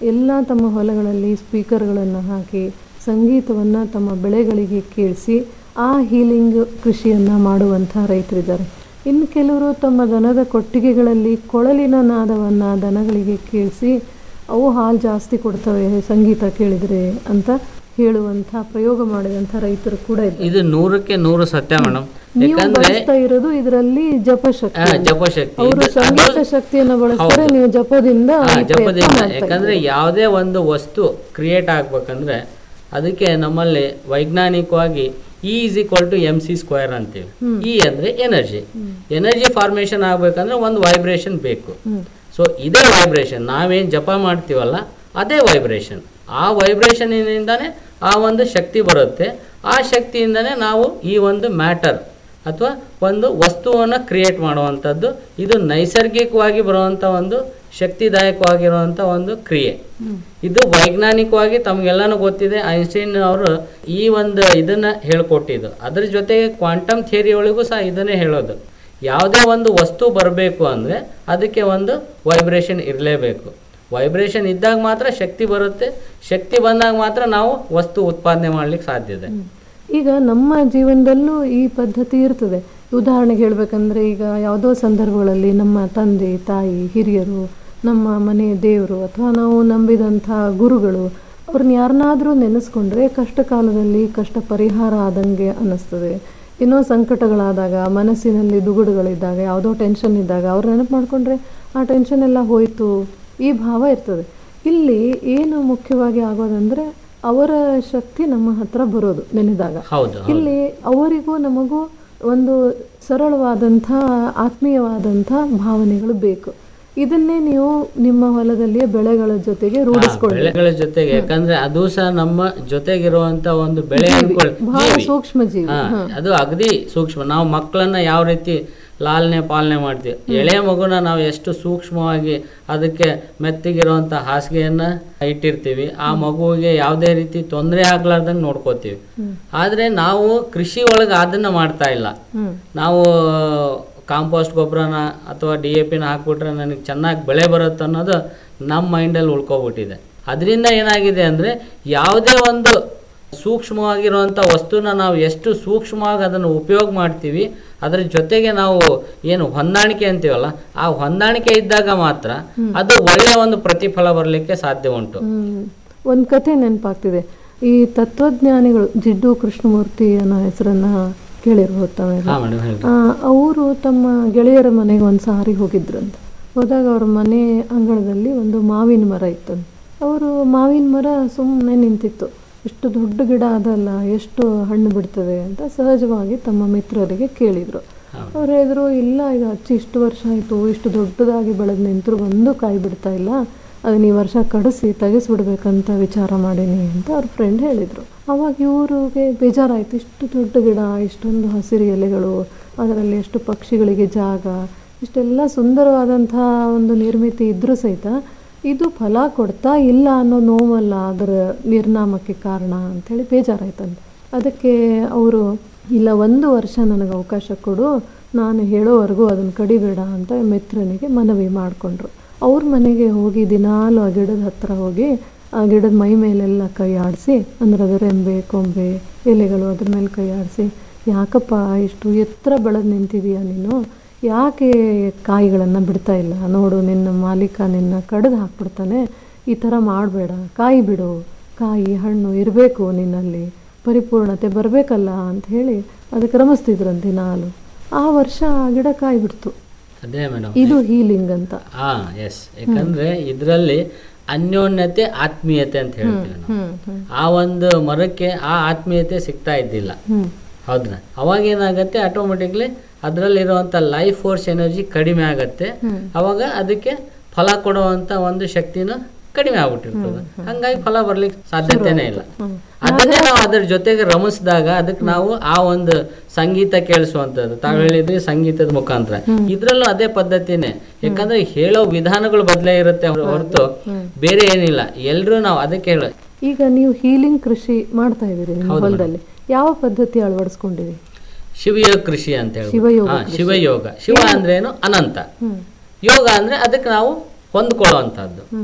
ಎಲ್ಲ ತಮ್ಮ ಹೊಲಗಳಲ್ಲಿ ಸ್ಪೀಕರ್ಗಳನ್ನು ಹಾಕಿ ಸಂಗೀತವನ್ನು ತಮ್ಮ ಬೆಳೆಗಳಿಗೆ ಕೇಳಿಸಿ ಆ ಹೀಲಿಂಗ್ ಕೃಷಿಯನ್ನು ಮಾಡುವಂಥ ರೈತರಿದ್ದಾರೆ ಇನ್ನು ಕೆಲವರು ತಮ್ಮ ದನದ ಕೊಟ್ಟಿಗೆಗಳಲ್ಲಿ ಕೊಳಲಿನ ನಾದವನ್ನು ದನಗಳಿಗೆ ಕೇಳಿಸಿ ಅವು ಹಾಲು ಜಾಸ್ತಿ ಕೊಡ್ತವೆ ಸಂಗೀತ ಕೇಳಿದರೆ ಅಂತ ಹೇಳುವಂಥ ಪ್ರಯೋಗ ಮಾಡಿದಂಥ ರೈತರು ಕೂಡ ಇದ್ದಾರೆ ಇದು ನೂರಕ್ಕೆ ನೂರು ಸತ್ಯ ಮೇಡಮ್ ನೀವು ಯಾಕಂದ್ರೆ ಬಳಸ್ತಾ ಇರೋದು ಇದರಲ್ಲಿ ಜಪಶಕ್ತಿ ಆ, ಜಪಶಕ್ತಿ. ಅವರು ಇದು- ಸಂಗೀತ ಶಕ್ತಿಯನ್ನು ಬಳಸ್ತಾರೆ ಹೌದು. ನೀವು ಜಪದಿಂದ ಹಾ, ಈ ಪ್ರಯತ್ನ ಜಪದಿಂದ ಮಾಡ್ತಾ ಯಾಕಂದ್ರೆ ಇದ್ದೀರಿ. ಯಾವುದೇ ಒಂದು ವಸ್ತು ಕ್ರಿಯೇಟ್ ಆಗ್ಬೇಕಂದ್ರೆ ಅದಕ್ಕೆ ನಮ್ಮಲ್ಲಿ ವೈಜ್ಞಾನಿಕವಾಗಿ E is equal to M C square ಅಂತೀವಿ ಹ್ಮ್. ಇ ಅಂದ್ರೆ ಎನರ್ಜಿ ಎನರ್ಜಿ ಫಾರ್ಮೇಷನ್ ಆಗ್ಬೇಕಂದ್ರೆ ಒಂದು ವೈಬ್ರೇಷನ್ ಬೇಕು ಹ್ಮ್. ಸೊ ಇದೇ ವೈಬ್ರೇಷನ್ ನಾವೇನು ಜಪ ಮಾಡ್ತೀವಲ್ಲ ಅದೇ ವೈಬ್ರೇಷನ್ ಆ ವೈಬ್ರೇಷನ್ನಿಂದಾನೇ ಆ ಒಂದು ಶಕ್ತಿ ಬರುತ್ತೆ ಆ ಶಕ್ತಿಯಿಂದನೇ ನಾವು ಈ ಒಂದು ಮ್ಯಾಟರ್ ಅಥವಾ ಒಂದು ವಸ್ತುವನ್ನು ಕ್ರಿಯೇಟ್ ಮಾಡುವಂಥದ್ದು ಇದು ನೈಸರ್ಗಿಕವಾಗಿ ಬರುವಂಥ ಒಂದು ಶಕ್ತಿದಾಯಕವಾಗಿರುವಂಥ ಒಂದು ಕ್ರಿಯೆ ಇದು ವೈಜ್ಞಾನಿಕವಾಗಿ ತಮಗೆಲ್ಲನೂ ಗೊತ್ತಿದೆ ಐನ್ಸ್ಟೈನ್ ಅವರು ಈ ಒಂದು ಇದನ್ನ ಹೇಳ್ಕೊಟ್ಟಿದ್ದು ಅದ್ರ ಜೊತೆಗೆ ಕ್ವಾಂಟಮ್ ಥಿಯರಿ ಒಳಗೂ ಸಹ ಇದನ್ನೇ ಹೇಳೋದು ಯಾವುದೇ ಒಂದು ವಸ್ತು ಬರಬೇಕು ಅಂದರೆ ಅದಕ್ಕೆ ಒಂದು ವೈಬ್ರೇಷನ್ ಇರಲೇಬೇಕು ವೈಬ್ರೇಷನ್ ಇದ್ದಾಗ ಮಾತ್ರ ಶಕ್ತಿ ಬರುತ್ತೆ ಶಕ್ತಿ ಬಂದಾಗ ಮಾತ್ರ ನಾವು ವಸ್ತು ಉತ್ಪಾದನೆ ಮಾಡ್ಲಿಕ್ಕೆ ಸಾಧ್ಯ ಇದೆ ಈಗ ನಮ್ಮ ಜೀವನದಲ್ಲೂ ಈ ಪದ್ಧತಿ ಇರ್ತದೆ ಉದಾಹರಣೆಗೆ ಹೇಳ್ಬೇಕಂದ್ರೆ ಈಗ ಯಾವುದೋ ಸಂದರ್ಭಗಳಲ್ಲಿ ನಮ್ಮ ತಂದೆ ತಾಯಿ ಹಿರಿಯರು ನಮ್ಮ ಮನೆ ದೇವರು ಅಥವಾ ನಾವು ನಂಬಿದಂಥ ಗುರುಗಳು ಅವ್ರನ್ನ ಯಾರನ್ನಾದರೂ ನೆನೆಸ್ಕೊಂಡ್ರೆ ಕಷ್ಟ ಕಾಲದಲ್ಲಿ ಕಷ್ಟ ಪರಿಹಾರ ಆದಂಗೆ ಅನ್ನಿಸ್ತದೆ ಏನೋ ಸಂಕಟಗಳಾದಾಗ ಮನಸ್ಸಿನಲ್ಲಿ ದುಗುಡುಗಳಿದ್ದಾಗ ಯಾವುದೋ ಟೆನ್ಷನ್ ಇದ್ದಾಗ ಅವ್ರು ನೆನಪು ಮಾಡಿಕೊಂಡ್ರೆ ಆ ಟೆನ್ಷನ್ ಎಲ್ಲ ಹೋಯಿತು ಈ ಭಾವ ಇರ್ತದೆ ಇಲ್ಲಿ ಏನು ಮುಖ್ಯವಾಗಿ ಆಗೋದಂದ್ರೆ ಅವರ ಶಕ್ತಿ ನಮ್ಮ ಹತ್ರ ಬರೋದು ನೆನೆದಾಗ ಹೌದು ಹೌದು ಇಲ್ಲಿ ಅವರಿಗೂ ನಮಗೂ ಒಂದು ಸರಳವಾದಂಥ ಆತ್ಮೀಯವಾದಂಥ ಭಾವನೆಗಳು ಬೇಕು ಇದನ್ನೇ ನೀವು ನಿಮ್ಮ ಹೊಲದಲ್ಲಿಯ ಬೆಳೆಗಳ ಜೊತೆಗೆ ರೂಢಿಸ್ಕೊಳ್ಳಿ ಬೆಳೆಗಳ ಜೊತೆಗೆ ಯಾಕಂದ್ರೆ ಅದು ಸಹ ನಮ್ಮ ಜೊತೆಗಿರುವಂತ ಒಂದು ಬೆಳೆ ಅನ್ಕೊಳ್ಳಿ ಬಹಳ ಜೀವಿ. ಸೂಕ್ಷ್ಮ ಜೀವಿ ಹಾ, ಹಾ. ಅದು ಅಗದಿ ಸೂಕ್ಷ್ಮ ನಾವು ಮಕ್ಕಳನ್ನ ಯಾವ ರೀತಿ ಲಾಲನೆ ಪಾಲನೆ ಮಾಡ್ತೀವಿ ಎಳೆಯ ಮಗುನ ನಾವು ಎಷ್ಟು ಸೂಕ್ಷ್ಮವಾಗಿ ಅದಕ್ಕೆ ಮೆತ್ತಗಿರುವಂತ ಹಾಸಿಗೆಯನ್ನ ಇಟ್ಟಿರ್ತೀವಿ ಆ ಮಗುವಿಗೆ ಯಾವುದೇ ರೀತಿ ತೊಂದರೆ ಆಗ್ಲಾರ್ದಂಗೆ ನೋಡ್ಕೋತೀವಿ ಆದ್ರೆ ನಾವು ಕೃಷಿ ಒಳಗೆ ಅದನ್ನ ಮಾಡ್ತಾ ಇಲ್ಲ ಹ್ಮ್. ನಾವು ಕಾಂಪೋಸ್ಟ್ ಗೊಬ್ಬರನ ಅಥವಾ ಡಿ ಎ ಪಿನ ಹಾಕ್ಬಿಟ್ರೆ ನನಗೆ ಚೆನ್ನಾಗಿ ಬೆಳೆ ಬರುತ್ತೆ ಅನ್ನೋದು ನಮ್ಮ ಮೈಂಡಲ್ಲಿ ಉಳ್ಕೊಬಿಟ್ಟಿದೆ ಅದರಿಂದ ಏನಾಗಿದೆ ಅಂದರೆ ಯಾವುದೇ ಒಂದು ಸೂಕ್ಷ್ಮವಾಗಿರುವಂಥ ವಸ್ತುನ ನಾವು ಎಷ್ಟು ಸೂಕ್ಷ್ಮವಾಗಿ ಅದನ್ನು ಉಪಯೋಗ ಮಾಡ್ತೀವಿ ಅದರ ಜೊತೆಗೆ ನಾವು ಏನು ಹೊಂದಾಣಿಕೆ ಅಂತೀವಲ್ಲ ಆ ಹೊಂದಾಣಿಕೆ ಇದ್ದಾಗ ಮಾತ್ರ ಅದು ಒಳ್ಳೆಯ ಒಂದು ಪ್ರತಿಫಲ ಬರಲಿಕ್ಕೆ ಸಾಧ್ಯ ಉಂಟು ಹ್ಮ್. ಒಂದ್ ಕಥೆ ನೆನಪಾಗ್ತಿದೆ ಈ ತತ್ವಜ್ಞಾನಿಗಳು ಜಿಡ್ಡು ಕೃಷ್ಣಮೂರ್ತಿ ಅನ್ನೋ ಹೆಸರನ್ನ ಕೇಳಿರ್ಬೋದು ತಾವೆಲ್ಲ. ಹಾ ಮೇಡಮ್ ಹೇಳಿ ಆ, ಅವರು ತಮ್ಮ ಗೆಳೆಯರ ಮನೆಗೆ ಒಂದು ಸಾರಿ ಹೋಗಿದ್ರಂತೆ ಹೋದಾಗ ಅವ್ರ ಮನೆ ಅಂಗಳದಲ್ಲಿ ಒಂದು ಮಾವಿನ ಮರ ಇತ್ತಂತೆ ಅವರು ಮಾವಿನ ಮರ ಸುಮ್ಮನೆ ನಿಂತಿತ್ತು ಇಷ್ಟು ದೊಡ್ಡ ಗಿಡ ಅದಲ್ಲ ಎಷ್ಟು ಹಣ್ಣು ಬಿಡ್ತದೆ ಅಂತ ಸಹಜವಾಗಿ ತಮ್ಮ ಮಿತ್ರರಿಗೆ ಕೇಳಿದರು ಅವ್ರು ಹೇಳಿದ್ರು ಇಲ್ಲ ಇದು ಹಚ್ಚಿ ಇಷ್ಟು ವರ್ಷ ಆಯಿತು ಇಷ್ಟು ದೊಡ್ಡದಾಗಿ ಬೆಳೆದು ನಿಂತರು ಒಂದು ಕಾಯಿ ಬಿಡ್ತಾ ಇಲ್ಲ ಅದನ್ನ ಈ ವರ್ಷ ಕಡಿಸಿ ತೆಗೆಸ್ಬಿಡ್ಬೇಕಂತ ವಿಚಾರ ಮಾಡೀನಿ ಅಂತ ಅವ್ರ ಫ್ರೆಂಡ್ ಹೇಳಿದರು ಅವಾಗ ಇವ್ರಿಗೆ ಬೇಜಾರಾಯಿತು ಇಷ್ಟು ದೊಡ್ಡ ಗಿಡ ಇಷ್ಟೊಂದು ಹಸಿರು ಎಲೆಗಳು ಅದರಲ್ಲಿ ಎಷ್ಟು ಪಕ್ಷಿಗಳಿಗೆ ಜಾಗ ಇಷ್ಟೆಲ್ಲ ಸುಂದರವಾದಂಥ ಒಂದು ನಿರ್ಮಿತಿ ಇದ್ರೂ ಸಹಿತ ಇದು ಫಲ ಕೊಡ್ತಾ ಇಲ್ಲ ಅನ್ನೋ ನೋವಲ್ಲ ಅದರ ನಿರ್ನಾಮಕ್ಕೆ ಕಾರಣ ಅಂಥೇಳಿ ಬೇಜಾರಾಯ್ತಂತೆ ಅದಕ್ಕೆ ಅವರು ಇಲ್ಲ ಒಂದು ವರ್ಷ ನನಗೆ ಅವಕಾಶ ಕೊಡು ನಾನು ಹೇಳೋವರೆಗೂ ಅದನ್ನು ಕಡಿಬೇಡ ಅಂತ ಮಿತ್ರನಿಗೆ ಮನವಿ ಮಾಡಿಕೊಂಡ್ರು ಅವ್ರ ಮನೆಗೆ ಹೋಗಿ ದಿನಾಲು ಆ ಗಿಡದ ಹತ್ರ ಹೋಗಿ ಆ ಗಿಡದ ಮೈ ಮೇಲೆಲ್ಲ ಕೈ ಆಡಿಸಿ ಅಂದ್ರೆ ಅದರ ರೆಂಬೆ ಕೊಂಬೆ ಎಲೆಗಳು ಅದ್ರ ಮೇಲೆ ಕೈ ಆಡಿಸಿ ಯಾಕಪ್ಪ ಇಷ್ಟು ಎತ್ತರ ಬೆಳೆದು ನಿಂತಿದೀಯ ನೀನು ಯಾಕೆ ಕಾಯಿಗಳನ್ನು ಬಿಡ್ತಾ ಇಲ್ಲ ನೋಡು ನಿನ್ನ ಮಾಲೀಕ ನಿನ್ನ ಕಡ್ದು ಹಾಕ್ಬಿಡ್ತಾನೆ ಈ ಥರ ಮಾಡಬೇಡ ಕಾಯಿ ಬಿಡು ಕಾಯಿ ಹಣ್ಣು ಇರಬೇಕು ನಿನ್ನಲ್ಲಿ ಪರಿಪೂರ್ಣತೆ ಬರಬೇಕಲ್ಲ ಅಂತ ಹೇಳಿ ಅದಕ್ಕೆ ರಮಿಸ್ತಿದ್ರಂತೆ ದಿನಾಲು ಆ ವರ್ಷ ಆ ಗಿಡ ಕಾಯಿ ಬಿಡ್ತು ಅದೇ ಮೇಡಮ್ ಇದು ಹೀಲಿಂಗ್ ಅಂತ ಹಾ ಎಸ್ ಯಾಕಂದ್ರೆ ಇದರಲ್ಲಿ ಅನ್ಯೋನ್ಯತೆ ಆತ್ಮೀಯತೆ ಅಂತ ಹೇಳ್ತೀವಿ ನಾವು ಹ್ಮ್ ಹ್ಮ್ ಆ ಒಂದು ಮರಕ್ಕೆ ಆ ಆತ್ಮೀಯತೆ ಸಿಗ್ತಾ ಇದ್ದಿಲ್ಲ ಹ್ಮ್ ಹೌದಾ ಅವಾಗ ಏನಾಗುತ್ತೆ ಆಟೋಮೆಟಿಕ್ಲಿ ಅದರಲ್ಲಿರುವಂಥ ಲೈಫ್ ಫೋರ್ಸ್ ಎನರ್ಜಿ ಕಡಿಮೆ ಆಗತ್ತೆ ಹ್ಮ್. ಅವಾಗ ಅದಕ್ಕೆ ಫಲ ಕೊಡುವಂತ ಒಂದು ಶಕ್ತಿನೂ ಕಡಿಮೆ ಆಗ್ಬಿಟ್ಟಿರ್ತದೆ ಹಂಗಾಗಿ ಫಲ ಬರ್ಲಿಕ್ಕೆ ಸಾಧ್ಯತೆನೇ ಇಲ್ಲ ಹ್ಮ್. ಅದನ್ನೇ ನಾವು ಅದ್ರ ಜೊತೆಗೆ ರಮಿಸಿದಾಗ ಅದಕ್ಕೆ ನಾವು ಆ ಒಂದು ಸಂಗೀತ ಕೇಳಿಸುವಂಥದ್ದು ತಾವು ಹೇಳಿದ್ರಿ ಸಂಗೀತದ ಮುಖಾಂತರ ಇದ್ರಲ್ಲೂ ಅದೇ ಪದ್ಧತಿನೇ ಯಾಕಂದ್ರೆ ಹೇಳೋ ವಿಧಾನಗಳು ಬದಲೇ ಇರುತ್ತೆ ಹೊರತು ಬೇರೆ ಏನಿಲ್ಲ ಎಲ್ರೂ ನಾವು ಅದಕ್ಕೆ ಹೇಳ ಈಗ ನೀವು ಹೀಲಿಂಗ್ ಕೃಷಿ ಮಾಡ್ತಾ ಇದ್ದೀರಿ ನಿಮ್ಮ ಹೌದು ಹೊಲದಲ್ಲಿ ಯಾವ ಪದ್ಧತಿ ಅಳವಡಿಸ್ಕೊಂಡಿರಿ ಶಿವಯೋಗ ಕೃಷಿ ಅಂತ ಹೇಳಿ ಶಿವಯೋಗ ಹಾ, ಕೃಷಿ. ಶಿವಯೋಗ ಶಿವ ಅಂದ್ರೇನು ಅನಂತ ಹ್ಮ್ ಯೋಗ ಅಂದ್ರೆ ಅದಕ್ಕೆ ನಾವು ಹೊಂದ್ಕೊಳ್ಳುವಂಥದ್ದು ಹ್ಮ್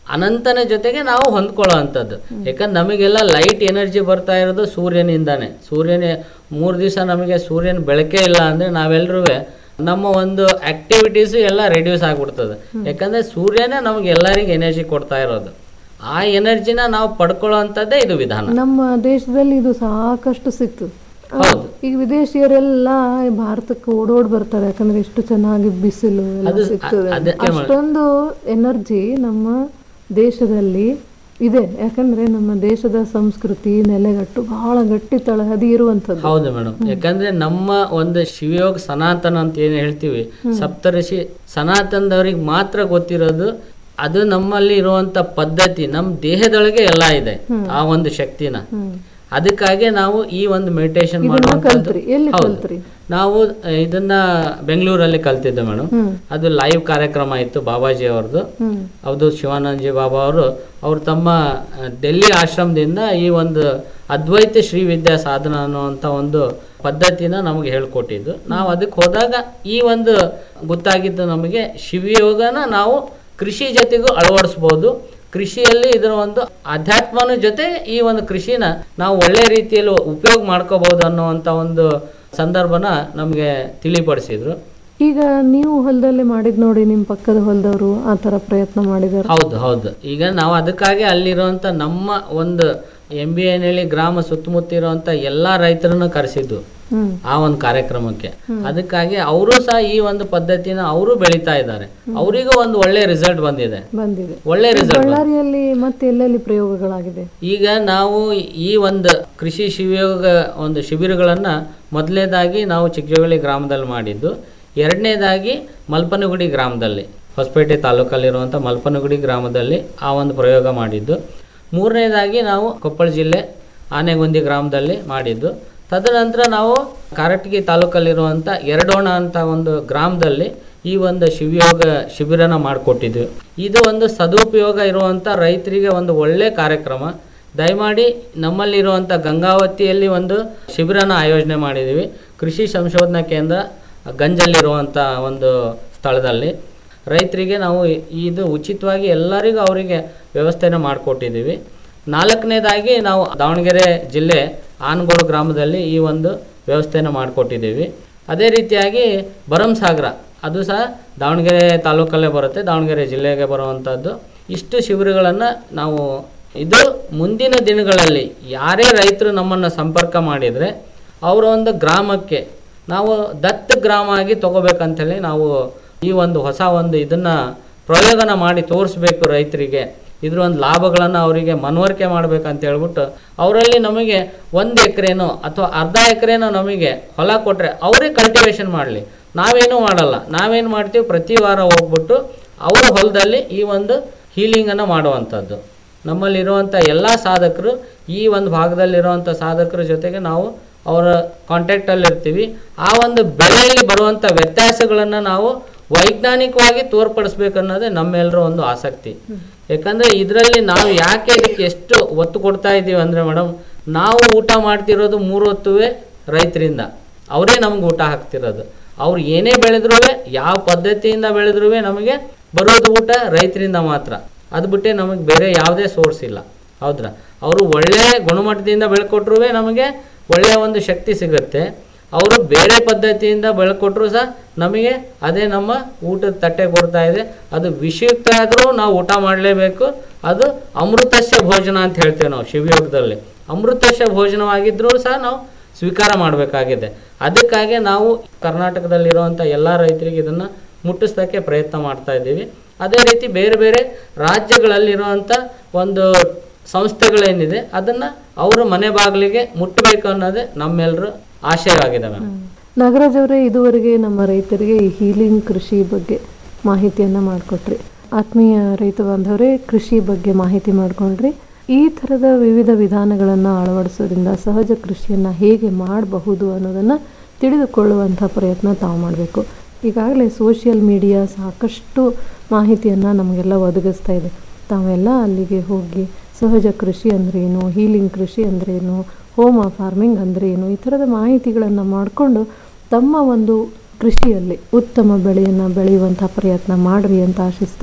ಅನಂತನ ಜೊತೆಗೆ ನಾವು ಹೊಂದ್ಕೊಳ್ಳೋ ಅಂಥದ್ದು ಯಾಕಂದ್ರೆ ನಮಗೆಲ್ಲ ಲೈಟ್ ಎನರ್ಜಿ ಬರ್ತಾ ಇರೋದು ಸೂರ್ಯನಿಂದಾನೆ ಸೂರ್ಯನೇ ಮೂರು ದಿವಸ ನಮಗೆ ಸೂರ್ಯನ ಬೆಳಕೇ ಇಲ್ಲ ಅಂದರೆ ನಾವೆಲ್ಲರೂ ನಮ್ಮ ಒಂದು ಆಕ್ಟಿವಿಟೀಸ್ ಎಲ್ಲ ರೆಡ್ಯೂಸ್ ಆಗಿಬಿಡ್ತದೆ ಯಾಕಂದ್ರೆ ಸೂರ್ಯನೇ ನಮಗೆ ಎಲ್ಲರಿಗೆ ಎನರ್ಜಿ ಕೊಡ್ತಾ ಇರೋದು ಆ ಎನರ್ಜಿನ ನಾವು ಪಡ್ಕೊಳ್ಳೋ ಅಂಥದ್ದೇ ಇದು ವಿಧಾನ ನಮ್ಮ ದೇಶದಲ್ಲಿ ಇದು ಸಾಕಷ್ಟು ಸಿಕ್ತು ಆ, ಈಗ ವಿದೇಶಿಯರೆಲ್ಲ ಭಾರತಕ್ಕೆ ಓಡೋಡ್ ಬರ್ತಾರೆ ಯಾಕಂದ್ರೆ ಎಷ್ಟು ಚೆನ್ನಾಗಿ ಬಿಸಿಲು ಎಲ್ಲ ಅದು- ಸಿಗ್ತದೆ ಅ- ಅದಕ್ಕೆ ಮಾಡ- ಅಷ್ಟೊಂದು ಎನರ್ಜಿ ನಮ್ಮ ದೇಶದಲ್ಲಿ ಇದೆ ಯಾಕಂದ್ರೆ ನಮ್ಮ ದೇಶದ ಸಂಸ್ಕೃತಿ ನೆಲೆಗಟ್ಟು ಬಹಳ ಗಟ್ಟಿ ತಳಹದಿ ಇರುವಂತದ್ದು ಹೌದು ಮೇಡಮ್ ಯಾಕಂದ್ರೆ ನಮ್ಮ ಒಂದು ಶಿವಯೋಗ ಸನಾತನ ಅಂತ ಏನು ಹೇಳ್ತೀವಿ ಸಪ್ತಋಷಿ ಸನಾತನದವ್ರಿಗೆ ಮಾತ್ರ ಗೊತ್ತಿರೋದು ಅದು ನಮ್ಮಲ್ಲಿ ಇರುವಂತ ಪದ್ಧತಿ ನಮ್ಮ ದೇಹದೊಳಗೆ ಎಲ್ಲ ಇದೆ ಆ ಒಂದು ಶಕ್ತಿನ ಅದಕ್ಕಾಗಿ ನಾವು ಈ ಒಂದು ಮೆಡಿಟೇಷನ್ ಕಲ್ತ್ರಿ? ಎಲ್ಲಿ ಕಲ್ತ್ರಿ? ನಾವು ಆ, ಇದನ್ನ ಬೆಂಗಳೂರಲ್ಲಿ ಕಲ್ತಿದ್ದೆ ಮೇಡಮ್ ಹ್ಮ್. ಅದು ಲೈವ್ ಕಾರ್ಯಕ್ರಮ ಇತ್ತು ಬಾಬಾಜಿ ಅವ್ರದ್ದು ಹ್ಮ್ ಹೌದು ಶಿವಾನಂದಜಿ ಬಾಬಾ ಅವರು ಅವ್ರು ತಮ್ಮ ಆ, ಡೆಲ್ಲಿ ಆಶ್ರಮದಿಂದ ಈ ಒಂದು ಅದ್ವೈತ ಶ್ರೀ ವಿದ್ಯಾ ಸಾಧನ ಅನ್ನುವಂಥ ಒಂದು ಪದ್ಧತಿನ ನಮಗೆ ಹೇಳ್ಕೊಟ್ಟಿದ್ದು ನಾವು ಅದಕ್ಕೆ ಹೋದಾಗ ಈ ಒಂದು ಗೊತ್ತಾಗಿದ್ದು ನಮಗೆ ಶಿವಯೋಗನ ನಾವು ಕೃಷಿ ಜೊತೆಗೂ ಅಳವಡಿಸ್ಬೋದು ಕೃಷಿಯಲ್ಲಿ ಇದರ ಒಂದು ಅಧ್ಯಾತ್ಮನ ಜೊತೆ ಈ ಒಂದು ಕೃಷಿನ ನಾವು ಒಳ್ಳೆ ರೀತಿಯಲ್ಲಿ ಉಪಯೋಗ ಮಾಡ್ಕೋಬಹುದು ಅನ್ನುವಂಥ ಒಂದು ಸಂದರ್ಭನ ನಮಗೆ ತಿಳಿಪಡಿಸಿದ್ರು ಈಗ ನೀವು ಹೊಲದಲ್ಲಿ ಮಾಡಿದ್ ನೋಡಿ ನಿಮ್ ಪಕ್ಕದ ಹೊಲದವರು ಆ ತರ ಪ್ರಯತ್ನ ಮಾಡಿದಾರೆ ಹೌದು ಹೌದು ಈಗ ನಾವು ಅದಕ್ಕಾಗಿ ಅಲ್ಲಿರುವಂತ ನಮ್ಮ ಒಂದು ಎಂ ಬಿ ಎನ್ ಹೇಳಿ ಗ್ರಾಮ ಸುತ್ತಮುತ್ತ ಇರುವಂತ ಎಲ್ಲಾ ರೈತರನ್ನು ಕರೆಸಿದ್ದು ಹ್ಮ್ ಆ ಒಂದು ಕಾರ್ಯಕ್ರಮಕ್ಕೆ ಅದಕ್ಕಾಗಿ ಅವರು ಸಹ ಈ ಒಂದು ಪದ್ಧತಿನ ಅವರು ಬೆಳೀತಾ ಇದ್ದಾರೆ ಅವರಿಗೂ ಒಂದು ಒಳ್ಳೆ ರಿಸಲ್ಟ್ ಬಂದಿದೆ ಬಂದಿದೆ ಒಳ್ಳೆ ಈ ರಿಸಲ್ಟ್ ಬಳ್ಳಾರಿಯಲ್ಲಿ ಮತ್ತೆ ಎಲ್ಲೆಲ್ಲಿ ಪ್ರಯೋಗಗಳಾಗಿದೆ ಈಗ ನಾವು ಈ ಒಂದು ಕೃಷಿ ಶಿವಯೋಗ ಒಂದು ಶಿಬಿರಗಳನ್ನು ಮೊದಲನೇದಾಗಿ ನಾವು ಚಿಕ್ಕಜೋಗಳಿ ಗ್ರಾಮದಲ್ಲಿ ಮಾಡಿದ್ದು ಎರಡನೇದಾಗಿ ಮಲ್ಪನಗುಡಿ ಗ್ರಾಮದಲ್ಲಿ ಹೊಸಪೇಟೆ ತಾಲೂಕಲ್ಲಿರುವಂಥ ಮಲ್ಪನಗುಡಿ ಗ್ರಾಮದಲ್ಲಿ ಆ ಒಂದು ಪ್ರಯೋಗ ಮಾಡಿದ್ದು ಮೂರನೇದಾಗಿ ನಾವು ಕೊಪ್ಪಳ ಜಿಲ್ಲೆ ಆನೆಗೊಂದಿ ಗ್ರಾಮದಲ್ಲಿ ಮಾಡಿದ್ದು ತದನಂತರ ನಾವು ಕಾರಟಗಿ ತಾಲೂಕಲ್ಲಿರುವಂಥ ಎರಡೋಣ ಅಂತ ಒಂದು ಗ್ರಾಮದಲ್ಲಿ ಈ ಒಂದು ಶಿವಯೋಗ ಶಿಬಿರನ ಮಾಡಿಕೊಟ್ಟಿದ್ವಿ ಇದು ಒಂದು ಸದುಪಯೋಗ ಇರುವಂಥ ರೈತರಿಗೆ ಒಂದು ಒಳ್ಳೆ ಕಾರ್ಯಕ್ರಮ ದಯಮಾಡಿ ನಮ್ಮಲ್ಲಿರುವಂಥ ಗಂಗಾವತಿಯಲ್ಲಿ ಒಂದು ಶಿಬಿರನ ಆಯೋಜನೆ ಮಾಡಿದ್ದೀವಿ ಕೃಷಿ ಸಂಶೋಧನಾ ಕೇಂದ್ರ ಗಂಜಲ್ಲಿರುವಂಥ ಒಂದು ಸ್ಥಳದಲ್ಲಿ ರೈತರಿಗೆ ನಾವು ಇ- ಇದು ಉಚಿತವಾಗಿ ಎಲ್ಲರಿಗೂ ಅವರಿಗೆ ವ್ಯವಸ್ಥೆನ ಮಾಡಿಕೊಟ್ಟಿದ್ದೀವಿ ನಾಲ್ಕನೇದಾಗಿ ನಾವು ದಾವಣಗೆರೆ ಜಿಲ್ಲೆ ಆನಗೋಡು ಗ್ರಾಮದಲ್ಲಿ ಈ ಒಂದು ವ್ಯವಸ್ಥೆನ ಮಾಡಿಕೊಟ್ಟಿದ್ದೀವಿ ಅದೇ ರೀತಿಯಾಗಿ ಭರಮಸಾಗರ ಅದು ಸಹ ದಾವಣಗೆರೆ ತಾಲೂಕಲ್ಲೇ ಬರುತ್ತೆ ದಾವಣಗೆರೆ ಜಿಲ್ಲೆಗೆ ಬರುವಂಥದ್ದು ಇಷ್ಟು ಶಿಬಿರಗಳನ್ನು ನಾವು ಇದು ಮುಂದಿನ ದಿನಗಳಲ್ಲಿ ಯಾರೇ ರೈತರು ನಮ್ಮನ್ನು ಸಂಪರ್ಕ ಮಾಡಿದರೆ ಅವರ ಒಂದು ಗ್ರಾಮಕ್ಕೆ ನಾವು ದತ್ತ ಗ್ರಾಮ ಆಗಿ ತಗೋಬೇಕಂತೇಳಿ ನಾವು ಈ ಒಂದು ಹೊಸ ಒಂದು ಇದನ್ನು ಪ್ರಯೋಗನ ಮಾಡಿ ತೋರಿಸ್ಬೇಕು ರೈತರಿಗೆ ಇದ್ರ ಒಂದು ಲಾಭಗಳನ್ನು ಅವರಿಗೆ ಮನವರಿಕೆ ಮಾಡ್ಬೇಕಂತ ಹೇಳ್ಬಿಟ್ಟು ಅವರಲ್ಲಿ ನಮಗೆ ಒಂದು ಎಕರೆನೋ ಅಥವಾ ಅರ್ಧ ಎಕರೆನೋ ನಮಗೆ ಹೊಲ ಕೊಟ್ಟರೆ ಅವರೇ ಕಲ್ಟಿವೇಶನ್ ಮಾಡಲಿ ನಾವೇನೂ ಮಾಡಲ್ಲ ನಾವೇನು ಮಾಡ್ತೀವಿ ಪ್ರತಿ ವಾರ ಹೋಗ್ಬಿಟ್ಟು ಅವರ ಹೊಲದಲ್ಲಿ ಈ ಒಂದು ಹೀಲಿಂಗನ್ನು ಮಾಡುವಂಥದ್ದು ನಮ್ಮಲ್ಲಿರುವಂಥ ಎಲ್ಲ ಸಾಧಕರು ಈ ಒಂದು ಭಾಗದಲ್ಲಿರುವಂಥ ಸಾಧಕರ ಜೊತೆಗೆ ನಾವು ಅವರ ಕಾಂಟ್ಯಾಕ್ಟಲ್ಲಿ ಇರ್ತೀವಿ ಆ ಒಂದು ಬೆಳೆಯಲ್ಲಿ ಬರುವಂಥ ವ್ಯತ್ಯಾಸಗಳನ್ನು ನಾವು ವೈಜ್ಞಾನಿಕವಾಗಿ ತೋರ್ಪಡಿಸ್ಬೇಕು ಅನ್ನೋದೇ ನಮ್ಮೆಲ್ಲರ ಒಂದು ಆಸಕ್ತಿ ಯಾಕಂದರೆ ಇದರಲ್ಲಿ ನಾವು ಯಾಕೆ ಇದಕ್ಕೆ ಎಷ್ಟು ಒತ್ತು ಕೊಡ್ತಾ ಇದ್ದೀವಿ ಅಂದರೆ ಮೇಡಮ್ ನಾವು ಊಟ ಮಾಡ್ತಿರೋದು ಮೂರು ಹೊತ್ತುವೆ ರೈತರಿಂದ ಅವರೇ ನಮ್ಗೆ ಊಟ ಹಾಕ್ತಿರೋದು ಅವ್ರು ಏನೇ ಬೆಳೆದ್ರೂ ಯಾವ ಪದ್ಧತಿಯಿಂದ ಬೆಳೆದ್ರೂ ನಮಗೆ ಬರೋದು ಊಟ ರೈತರಿಂದ ಮಾತ್ರ ಅದು ಬಿಟ್ಟೆ ನಮಗೆ ಬೇರೆ ಯಾವುದೇ ಸೋರ್ಸ್ ಇಲ್ಲ ಹೌದ್ರಾ ಅವರು ಒಳ್ಳೆಯ ಗುಣಮಟ್ಟದಿಂದ ಬೆಳ್ಕೊಟ್ರೂ ನಮಗೆ ಒಳ್ಳೆಯ ಒಂದು ಶಕ್ತಿ ಸಿಗುತ್ತೆ ಅವರು ಬೇರೆ ಪದ್ಧತಿಯಿಂದ ಬೆಳ್ಕೊಟ್ರು ಸಹ ನಮಗೆ ಅದೇ ನಮ್ಮ ಊಟದ ತಟ್ಟೆ ಕೊಡ್ತಾ ಇದೆ ಅದು ವಿಷಯುಕ್ತ ಆದರೂ ನಾವು ಊಟ ಮಾಡಲೇಬೇಕು ಅದು ಅಮೃತಸ್ಯ ಭೋಜನ ಅಂತ ಹೇಳ್ತೇವೆ ನಾವು ಶಿವಯೋಗದಲ್ಲಿ ಅಮೃತಸ್ಯ ಭೋಜನವಾಗಿದ್ರೂ ಸಹ ನಾವು ಸ್ವೀಕಾರ ಮಾಡಬೇಕಾಗಿದೆ ಅದಕ್ಕಾಗಿ ನಾವು ಕರ್ನಾಟಕದಲ್ಲಿರುವಂಥ ಎಲ್ಲ ರೈತರಿಗೆ ಇದನ್ನು ಮುಟ್ಟಿಸೋಕ್ಕೆ ಪ್ರಯತ್ನ ಮಾಡ್ತಾ ಇದ್ದೀವಿ ಅದೇ ರೀತಿ ಬೇರೆ ಬೇರೆ ರಾಜ್ಯಗಳಲ್ಲಿರುವಂಥ ಒಂದು ಸಂಸ್ಥೆಗಳೇನಿದೆ ಅದನ್ನು ಅವರು ಮನೆ ಬಾಗಿಲಿಗೆ ಮುಟ್ಟಬೇಕು ಅನ್ನೋದೇ ನಮ್ಮೆಲ್ಲರ ಆಶಯವಾಗಿದೆ ಮ್ಯಾಮ್ ನಾಗರಾಜ್ ಅವರೇ ಇದುವರೆಗೆ ನಮ್ಮ ರೈತರಿಗೆ ಈ ಹೀಲಿಂಗ್ ಕೃಷಿ ಬಗ್ಗೆ ಮಾಹಿತಿಯನ್ನು ಮಾಡಿಕೊಟ್ರಿ ಆತ್ಮೀಯ ರೈತ ಬಾಂಧವರೇ ಕೃಷಿ ಬಗ್ಗೆ ಮಾಹಿತಿ ಮಾಡಿಕೊಂಡ್ರಿ ಈ ಥರದ ವಿವಿಧ ವಿಧಾನಗಳನ್ನು ಅಳವಡಿಸೋದ್ರಿಂದ ಸಹಜ ಕೃಷಿಯನ್ನು ಹೇಗೆ ಮಾಡಬಹುದು ಅನ್ನೋದನ್ನು ತಿಳಿದುಕೊಳ್ಳುವಂಥ ಪ್ರಯತ್ನ ತಾವು ಮಾಡಬೇಕು ಈಗಾಗಲೇ ಸೋಷಿಯಲ್ ಮೀಡಿಯಾ ಸಾಕಷ್ಟು ಮಾಹಿತಿಯನ್ನು ನಮಗೆಲ್ಲ ಒದಗಿಸ್ತಾ ಇದೆ ತಾವೆಲ್ಲ ಅಲ್ಲಿಗೆ ಹೋಗಿ ಸಹಜ ಕೃಷಿ ಅಂದ್ರೇನು ಹೀಲಿಂಗ್ ಕೃಷಿ ಅಂದ್ರೇನು ಹೋಮ ಫಾರ್ಮಿಂಗ್ ಅಂದ್ರೇನು ಈ ಥರದ ಮಾಹಿತಿಗಳನ್ನು ಮಾಡಿಕೊಂಡು ತಮ್ಮ ಒಂದು ಕೃಷಿಯಲ್ಲಿ ಉತ್ತಮ ಬೆಳೆಯನ್ನು ಬೆಳೆಯುವಂಥ ಪ್ರಯತ್ನ ಮಾಡ್ರಿ ಅಂತ ಆಶಿಸ್ತಾ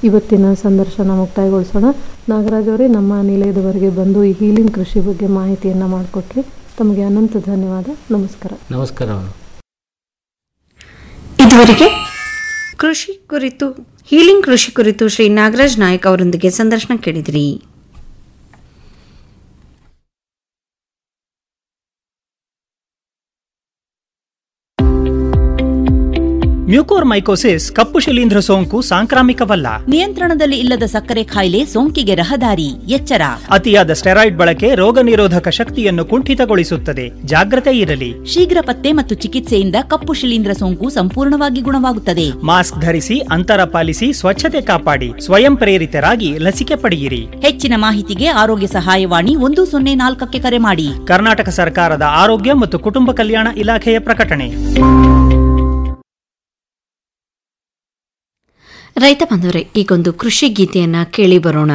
ಇವತ್ತಿನ ಸಂದರ್ಶನ ಮುಕ್ತಾಯಗೊಳಿಸೋಣ ನಾಗರಾಜ್ ಅವರೇ ನಮ್ಮ ನಿಲಯದವರೆಗೆ ಬಂದು ಈ ಹೀಲಿಂಗ್ ಕೃಷಿ ಬಗ್ಗೆ ಮಾಹಿತಿಯನ್ನು ಮಾಡಿಕೊಟ್ರಿ ತಮಗೆ ಅನಂತ ಧನ್ಯವಾದ ನಮಸ್ಕಾರ ನಮಸ್ಕಾರ ಇದುವರೆಗೆ ಕೃಷಿ ಕುರಿತು ಹೀಲಿಂಗ್ ಕೃಷಿ ಕುರಿತು ಶ್ರೀ ನಾಗರಾಜ್ ನಾಯಕ್ ಅವರೊಂದಿಗೆ ಸಂದರ್ಶನ ಕೇಳಿದಿರಿ ಮ್ಯೂಕೋರ್ಮೈಕೋಸಿಸ್ ಕಪ್ಪು ಶಿಲೀಂಧ್ರ ಸೋಂಕು ಸಾಂಕ್ರಾಮಿಕವಲ್ಲ ನಿಯಂತ್ರಣದಲ್ಲಿ ಇಲ್ಲದ ಸಕ್ಕರೆ ಕಾಯಿಲೆ ಸೋಂಕಿಗೆ ರಹದಾರಿ ಎಚ್ಚರ ಅತಿಯಾದ ಸ್ಟೆರಾಯ್ಡ್ ಬಳಕೆ ರೋಗ ನಿರೋಧಕ ಶಕ್ತಿಯನ್ನು ಕುಂಠಿತಗೊಳಿಸುತ್ತದೆ ಜಾಗ್ರತೆ ಇರಲಿ ಶೀಘ್ರ ಪತ್ತೆ ಮತ್ತು ಚಿಕಿತ್ಸೆಯಿಂದ ಕಪ್ಪು ಶಿಲೀಂಧ್ರ ಸೋಂಕು ಸಂಪೂರ್ಣವಾಗಿ ಗುಣವಾಗುತ್ತದೆ ಮಾಸ್ಕ್ ಧರಿಸಿ ಅಂತರ ಪಾಲಿಸಿ ಸ್ವಚ್ಛತೆ ಕಾಪಾಡಿ ಸ್ವಯಂ ಪ್ರೇರಿತರಾಗಿ ಲಸಿಕೆ ಪಡೆಯಿರಿ ಹೆಚ್ಚಿನ ಮಾಹಿತಿಗೆ ಆರೋಗ್ಯ ಸಹಾಯವಾಣಿ ಒಂದು ಸೊನ್ನೆ ನಾಲ್ಕಕ್ಕೆ ಕರೆ ಮಾಡಿ ಕರ್ನಾಟಕ ಸರ್ಕಾರದ ಆರೋಗ್ಯ ಮತ್ತು ಕುಟುಂಬ ಕಲ್ಯಾಣ ಇಲಾಖೆಯ ಪ್ರಕಟಣೆ ರೈತ ಬಂಧುವರೇ ಈಗೊಂದು ಕೃಷಿ ಗೀತೆಯನ್ನ ಕೇಳಿ ಬರೋಣ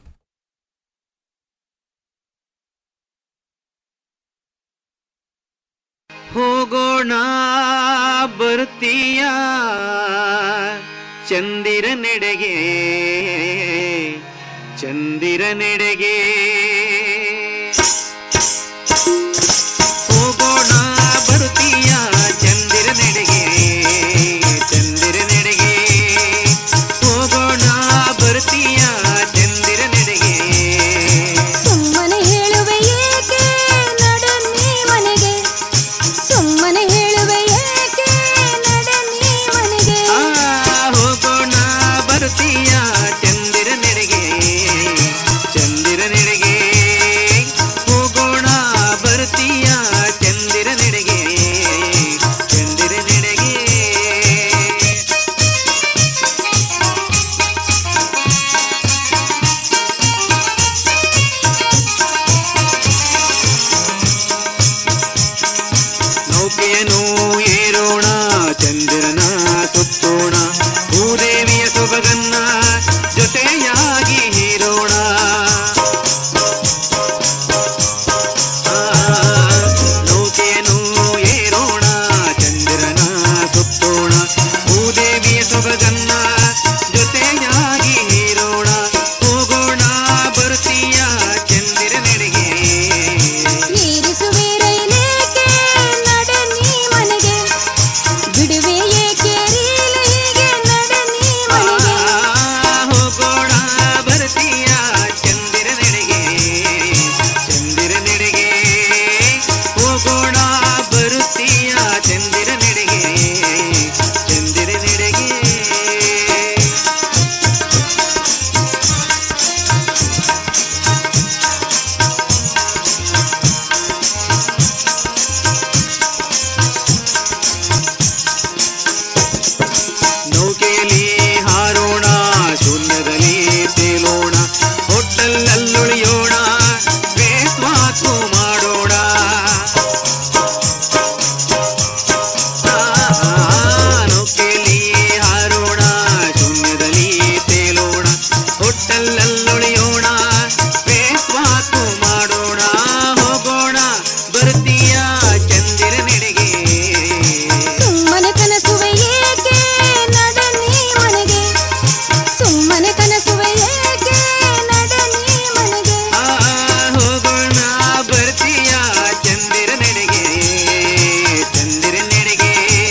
ಹೋಗೋಣ ಬರ್ತೀಯ ಚಂದಿರ ನೆಡೆಗೆ ಚಂದಿರ ನೆಡೆಗೆ ಹೋಗೋಣ ಬರ್ತೀಯ ಚಂದಿರ ನೆಡೆಗೆ ಚಂದಿರ ನೆಡೆಗೆ ಹೋಗೋಣ ಬರ್ತೀಯ ಚಂದಿರ ನೆಡೆಗೆ ಸುಮ್ಮನೆ ಹೇಳುವೆ ಏಕೆ ನಡನ್ನಿ ಮನೆಗೆ ಸುಮ್ಮನೆ ಹೇಳುವೆ ಏಕೆ ನಡನ್ನಿ ಮನೆಗೆ ಆ, ಹೋಗೋಣ ಬರ್ತೀಯ ಚಂದಿರ ನೆಡೆಗೆ ಚಂದಿರ ನೆಡೆಗೆ ಹೋಗೋಣ ಬರ್ತೀಯ ಚಂದಿರ ನೆಡೆಗೆ ಚಂದಿರ ನೆಡೆಗೆ ನೌಕೆಯನ್ನು ಏರೋಣ ಚಂದಿರನ ಸುತ್ತೋಣ ಭೂದೇವಿಯ ಸೊಬಗನ್ನ ಜೊತೆಯಾಗಿ ಹೀರೋಣ ಆ, ನೌಕೆಯನ್ನು ಏರೋಣ ಚಂದಿರನ ಸುತ್ತೋಣ ಭೂದೇವಿಯ ಸೊಬಗನ್ನ ಜೊತೆಯಾಗಿ ಹೀರೋಣ ಹೋಗೋಣ ಬರ್ತೀಯ ಚಂದಿರ ನೆಡೆಗೆ ಮೀರಿಸುವೆ ರೈಲೇಕೆ ನಡನ್ನಿ ಮನೆಗೆ ಬಿಡುವೆ ಏಕೆ ರೀಲೆಗೆ ನಡನ್ನಿ ಮನೆಗೆ ಹೋಗೋಣ ಬರ್ತೀಯ ಚಂದಿರ ನೆಡೆಗೆ ಚಂದಿರ ನೆಡೆಗೆ ಹೋಗೋಣ ಬರುತ್ತೀಯ ಚಂದಿರ ನೆಡೆಗೆ ಚಂದಿರ ನೆಡೆಗೆ ನೌಕೆಯಲ್ಲಿ ಹಾರೋಣ ಶೂನ್ಯದಲ್ಲಿ ತೇಲೋಣ ಹೋಟೆಲ್ಲುಳಿಯೋಣ ಬೇಸ್ ಮಾತು ಮಾಡೋಣ ಆ, ನೌಕೆಯಲ್ಲಿ ಹಾರೋಣ ಶೂನ್ಯದಲ್ಲಿ ತೇಲೋಣ ಹೋಟೆಲ್ಲುಳಿಯೋಣ ಬೇಸ್ ಮಾತು ಮಾಡೋಣ ಹೋಗೋಣ ಬರ್ತೀಯ ಚಂದಿರ ನೆಡೆಗೆ ಸುಮ್ಮನೆ ಕನಸುವೆ ಏಕೆ ನಡನ್ನಿ ಮನೆಗೆ ಸುಮ್ಮನೆ ಕನಸುವೆ ಏಕೆ ನಡನ್ನಿ ಮನೆಗೆ ಆ, ಹೋಗೋಣ ಬರ್ತೀಯ ಚಂದಿರ ನೆಡೆಗೆ ಚಂದಿರ ನೆಡೆಗೆ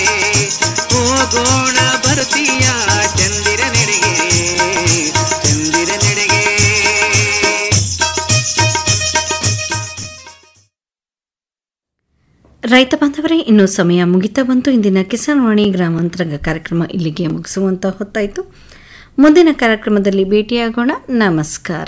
ಹೋಗೋಣ ಬರ್ತೀಯ ಚಂದಿರ ನೆಡೆಗೆ ಚಂದಿರ ನೆಡೆಗೆ ರೈತ ಬಾಂಧವರೇ ಇನ್ನು ಸಮಯ ಮುಗಿತಾ ಬಂತು ಇಂದಿನ ಕಿಸಾನ್ ವಾಣಿ ಗ್ರಾಮಾಂತರಂಗ ಕಾರ್ಯಕ್ರಮ ಇಲ್ಲಿಗೆ ಮುಗಿಸುವಂತ ಹೊತ್ತಾಯಿತು ಮುಂದಿನ ಕಾರ್ಯಕ್ರಮದಲ್ಲಿ ಭೇಟಿಯಾಗೋಣ ನಮಸ್ಕಾರ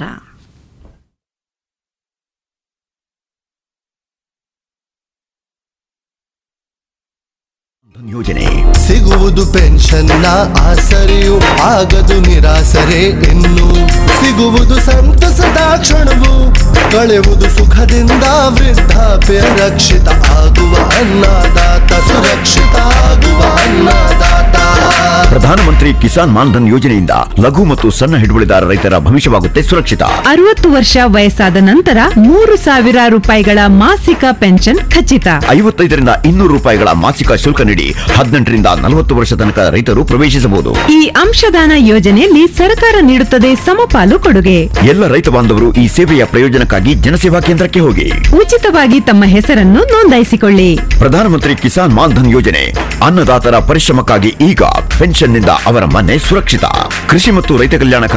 ಯೋಜನೆ ಸಿಗುವುದು ಪೆನ್ಷನ್ನ ಆಸರೆಯು ಆಗದು ನಿರಾಸರೆ ಇನ್ನು ಸಿಗುವುದು ಸಂತಸದ ಕ್ಷಣವು ಕಳೆಯುವುದು ಸುಖದಿಂದ ವೃದ್ಧಾಪ್ಯ ರಕ್ಷಿತ ಆಗುವ ಅನ್ನದಾತ ಸುರಕ್ಷಿತ ಆಗುವ ಅನ್ನದಾತ ಪ್ರಧಾನಮಂತ್ರಿ ಕಿಸಾನ್ ಮಾನ್ಧನ್ ಯೋಜನೆಯಿಂದ ಲಘು ಮತ್ತು ಸಣ್ಣ ಹಿಡುವಳಿದಾರ ರೈತರ ಭವಿಷ್ಯವಾಗುತ್ತೆ ಸುರಕ್ಷಿತ ಅರವತ್ತು ವರ್ಷ ವಯಸ್ಸಾದ ನಂತರ ಮೂರು ಸಾವಿರ ರೂಪಾಯಿಗಳ ಮಾಸಿಕ ಪೆನ್ಷನ್ ಖಚಿತ ಐವತ್ತೈದರಿಂದ ಇನ್ನೂರು ರೂಪಾಯಿಗಳ ಮಾಸಿಕ ಶುಲ್ಕ ನೀಡಿ ಹದಿನೆಂಟರಿಂದ ನಲವತ್ತು ವರ್ಷ ತನಕ ರೈತರು ಪ್ರವೇಶಿಸಬಹುದು ಈ ಅಂಶದಾನ ಯೋಜನೆಯಲ್ಲಿ ಸರ್ಕಾರ ನೀಡುತ್ತದೆ ಸಮಪಾಲು ಕೊಡುಗೆ ಎಲ್ಲ ರೈತ ಬಾಂಧವರು ಈ ಸೇವೆಯ ಪ್ರಯೋಜನಕ್ಕಾಗಿ ಜನಸೇವಾ ಕೇಂದ್ರಕ್ಕೆ ಹೋಗಿ ಉಚಿತವಾಗಿ ತಮ್ಮ ಹೆಸರನ್ನು ನೋಂದಾಯಿಸಿಕೊಳ್ಳಿ ಪ್ರಧಾನಮಂತ್ರಿ ಕಿಸಾನ್ ಮಾನ್ಧನ್ ಯೋಜನೆ ಅನ್ನದಾತರ ಪರಿಶ್ರಮಕ್ಕಾಗಿ ಈಗ ಪೆನ್ಷನ್ನಿಂದ ಅವರ ಮನೆ ಸುರಕ್ಷಿತ ಕೃಷಿ ಮತ್ತು ರೈತ ಕಲ್ಯಾಣ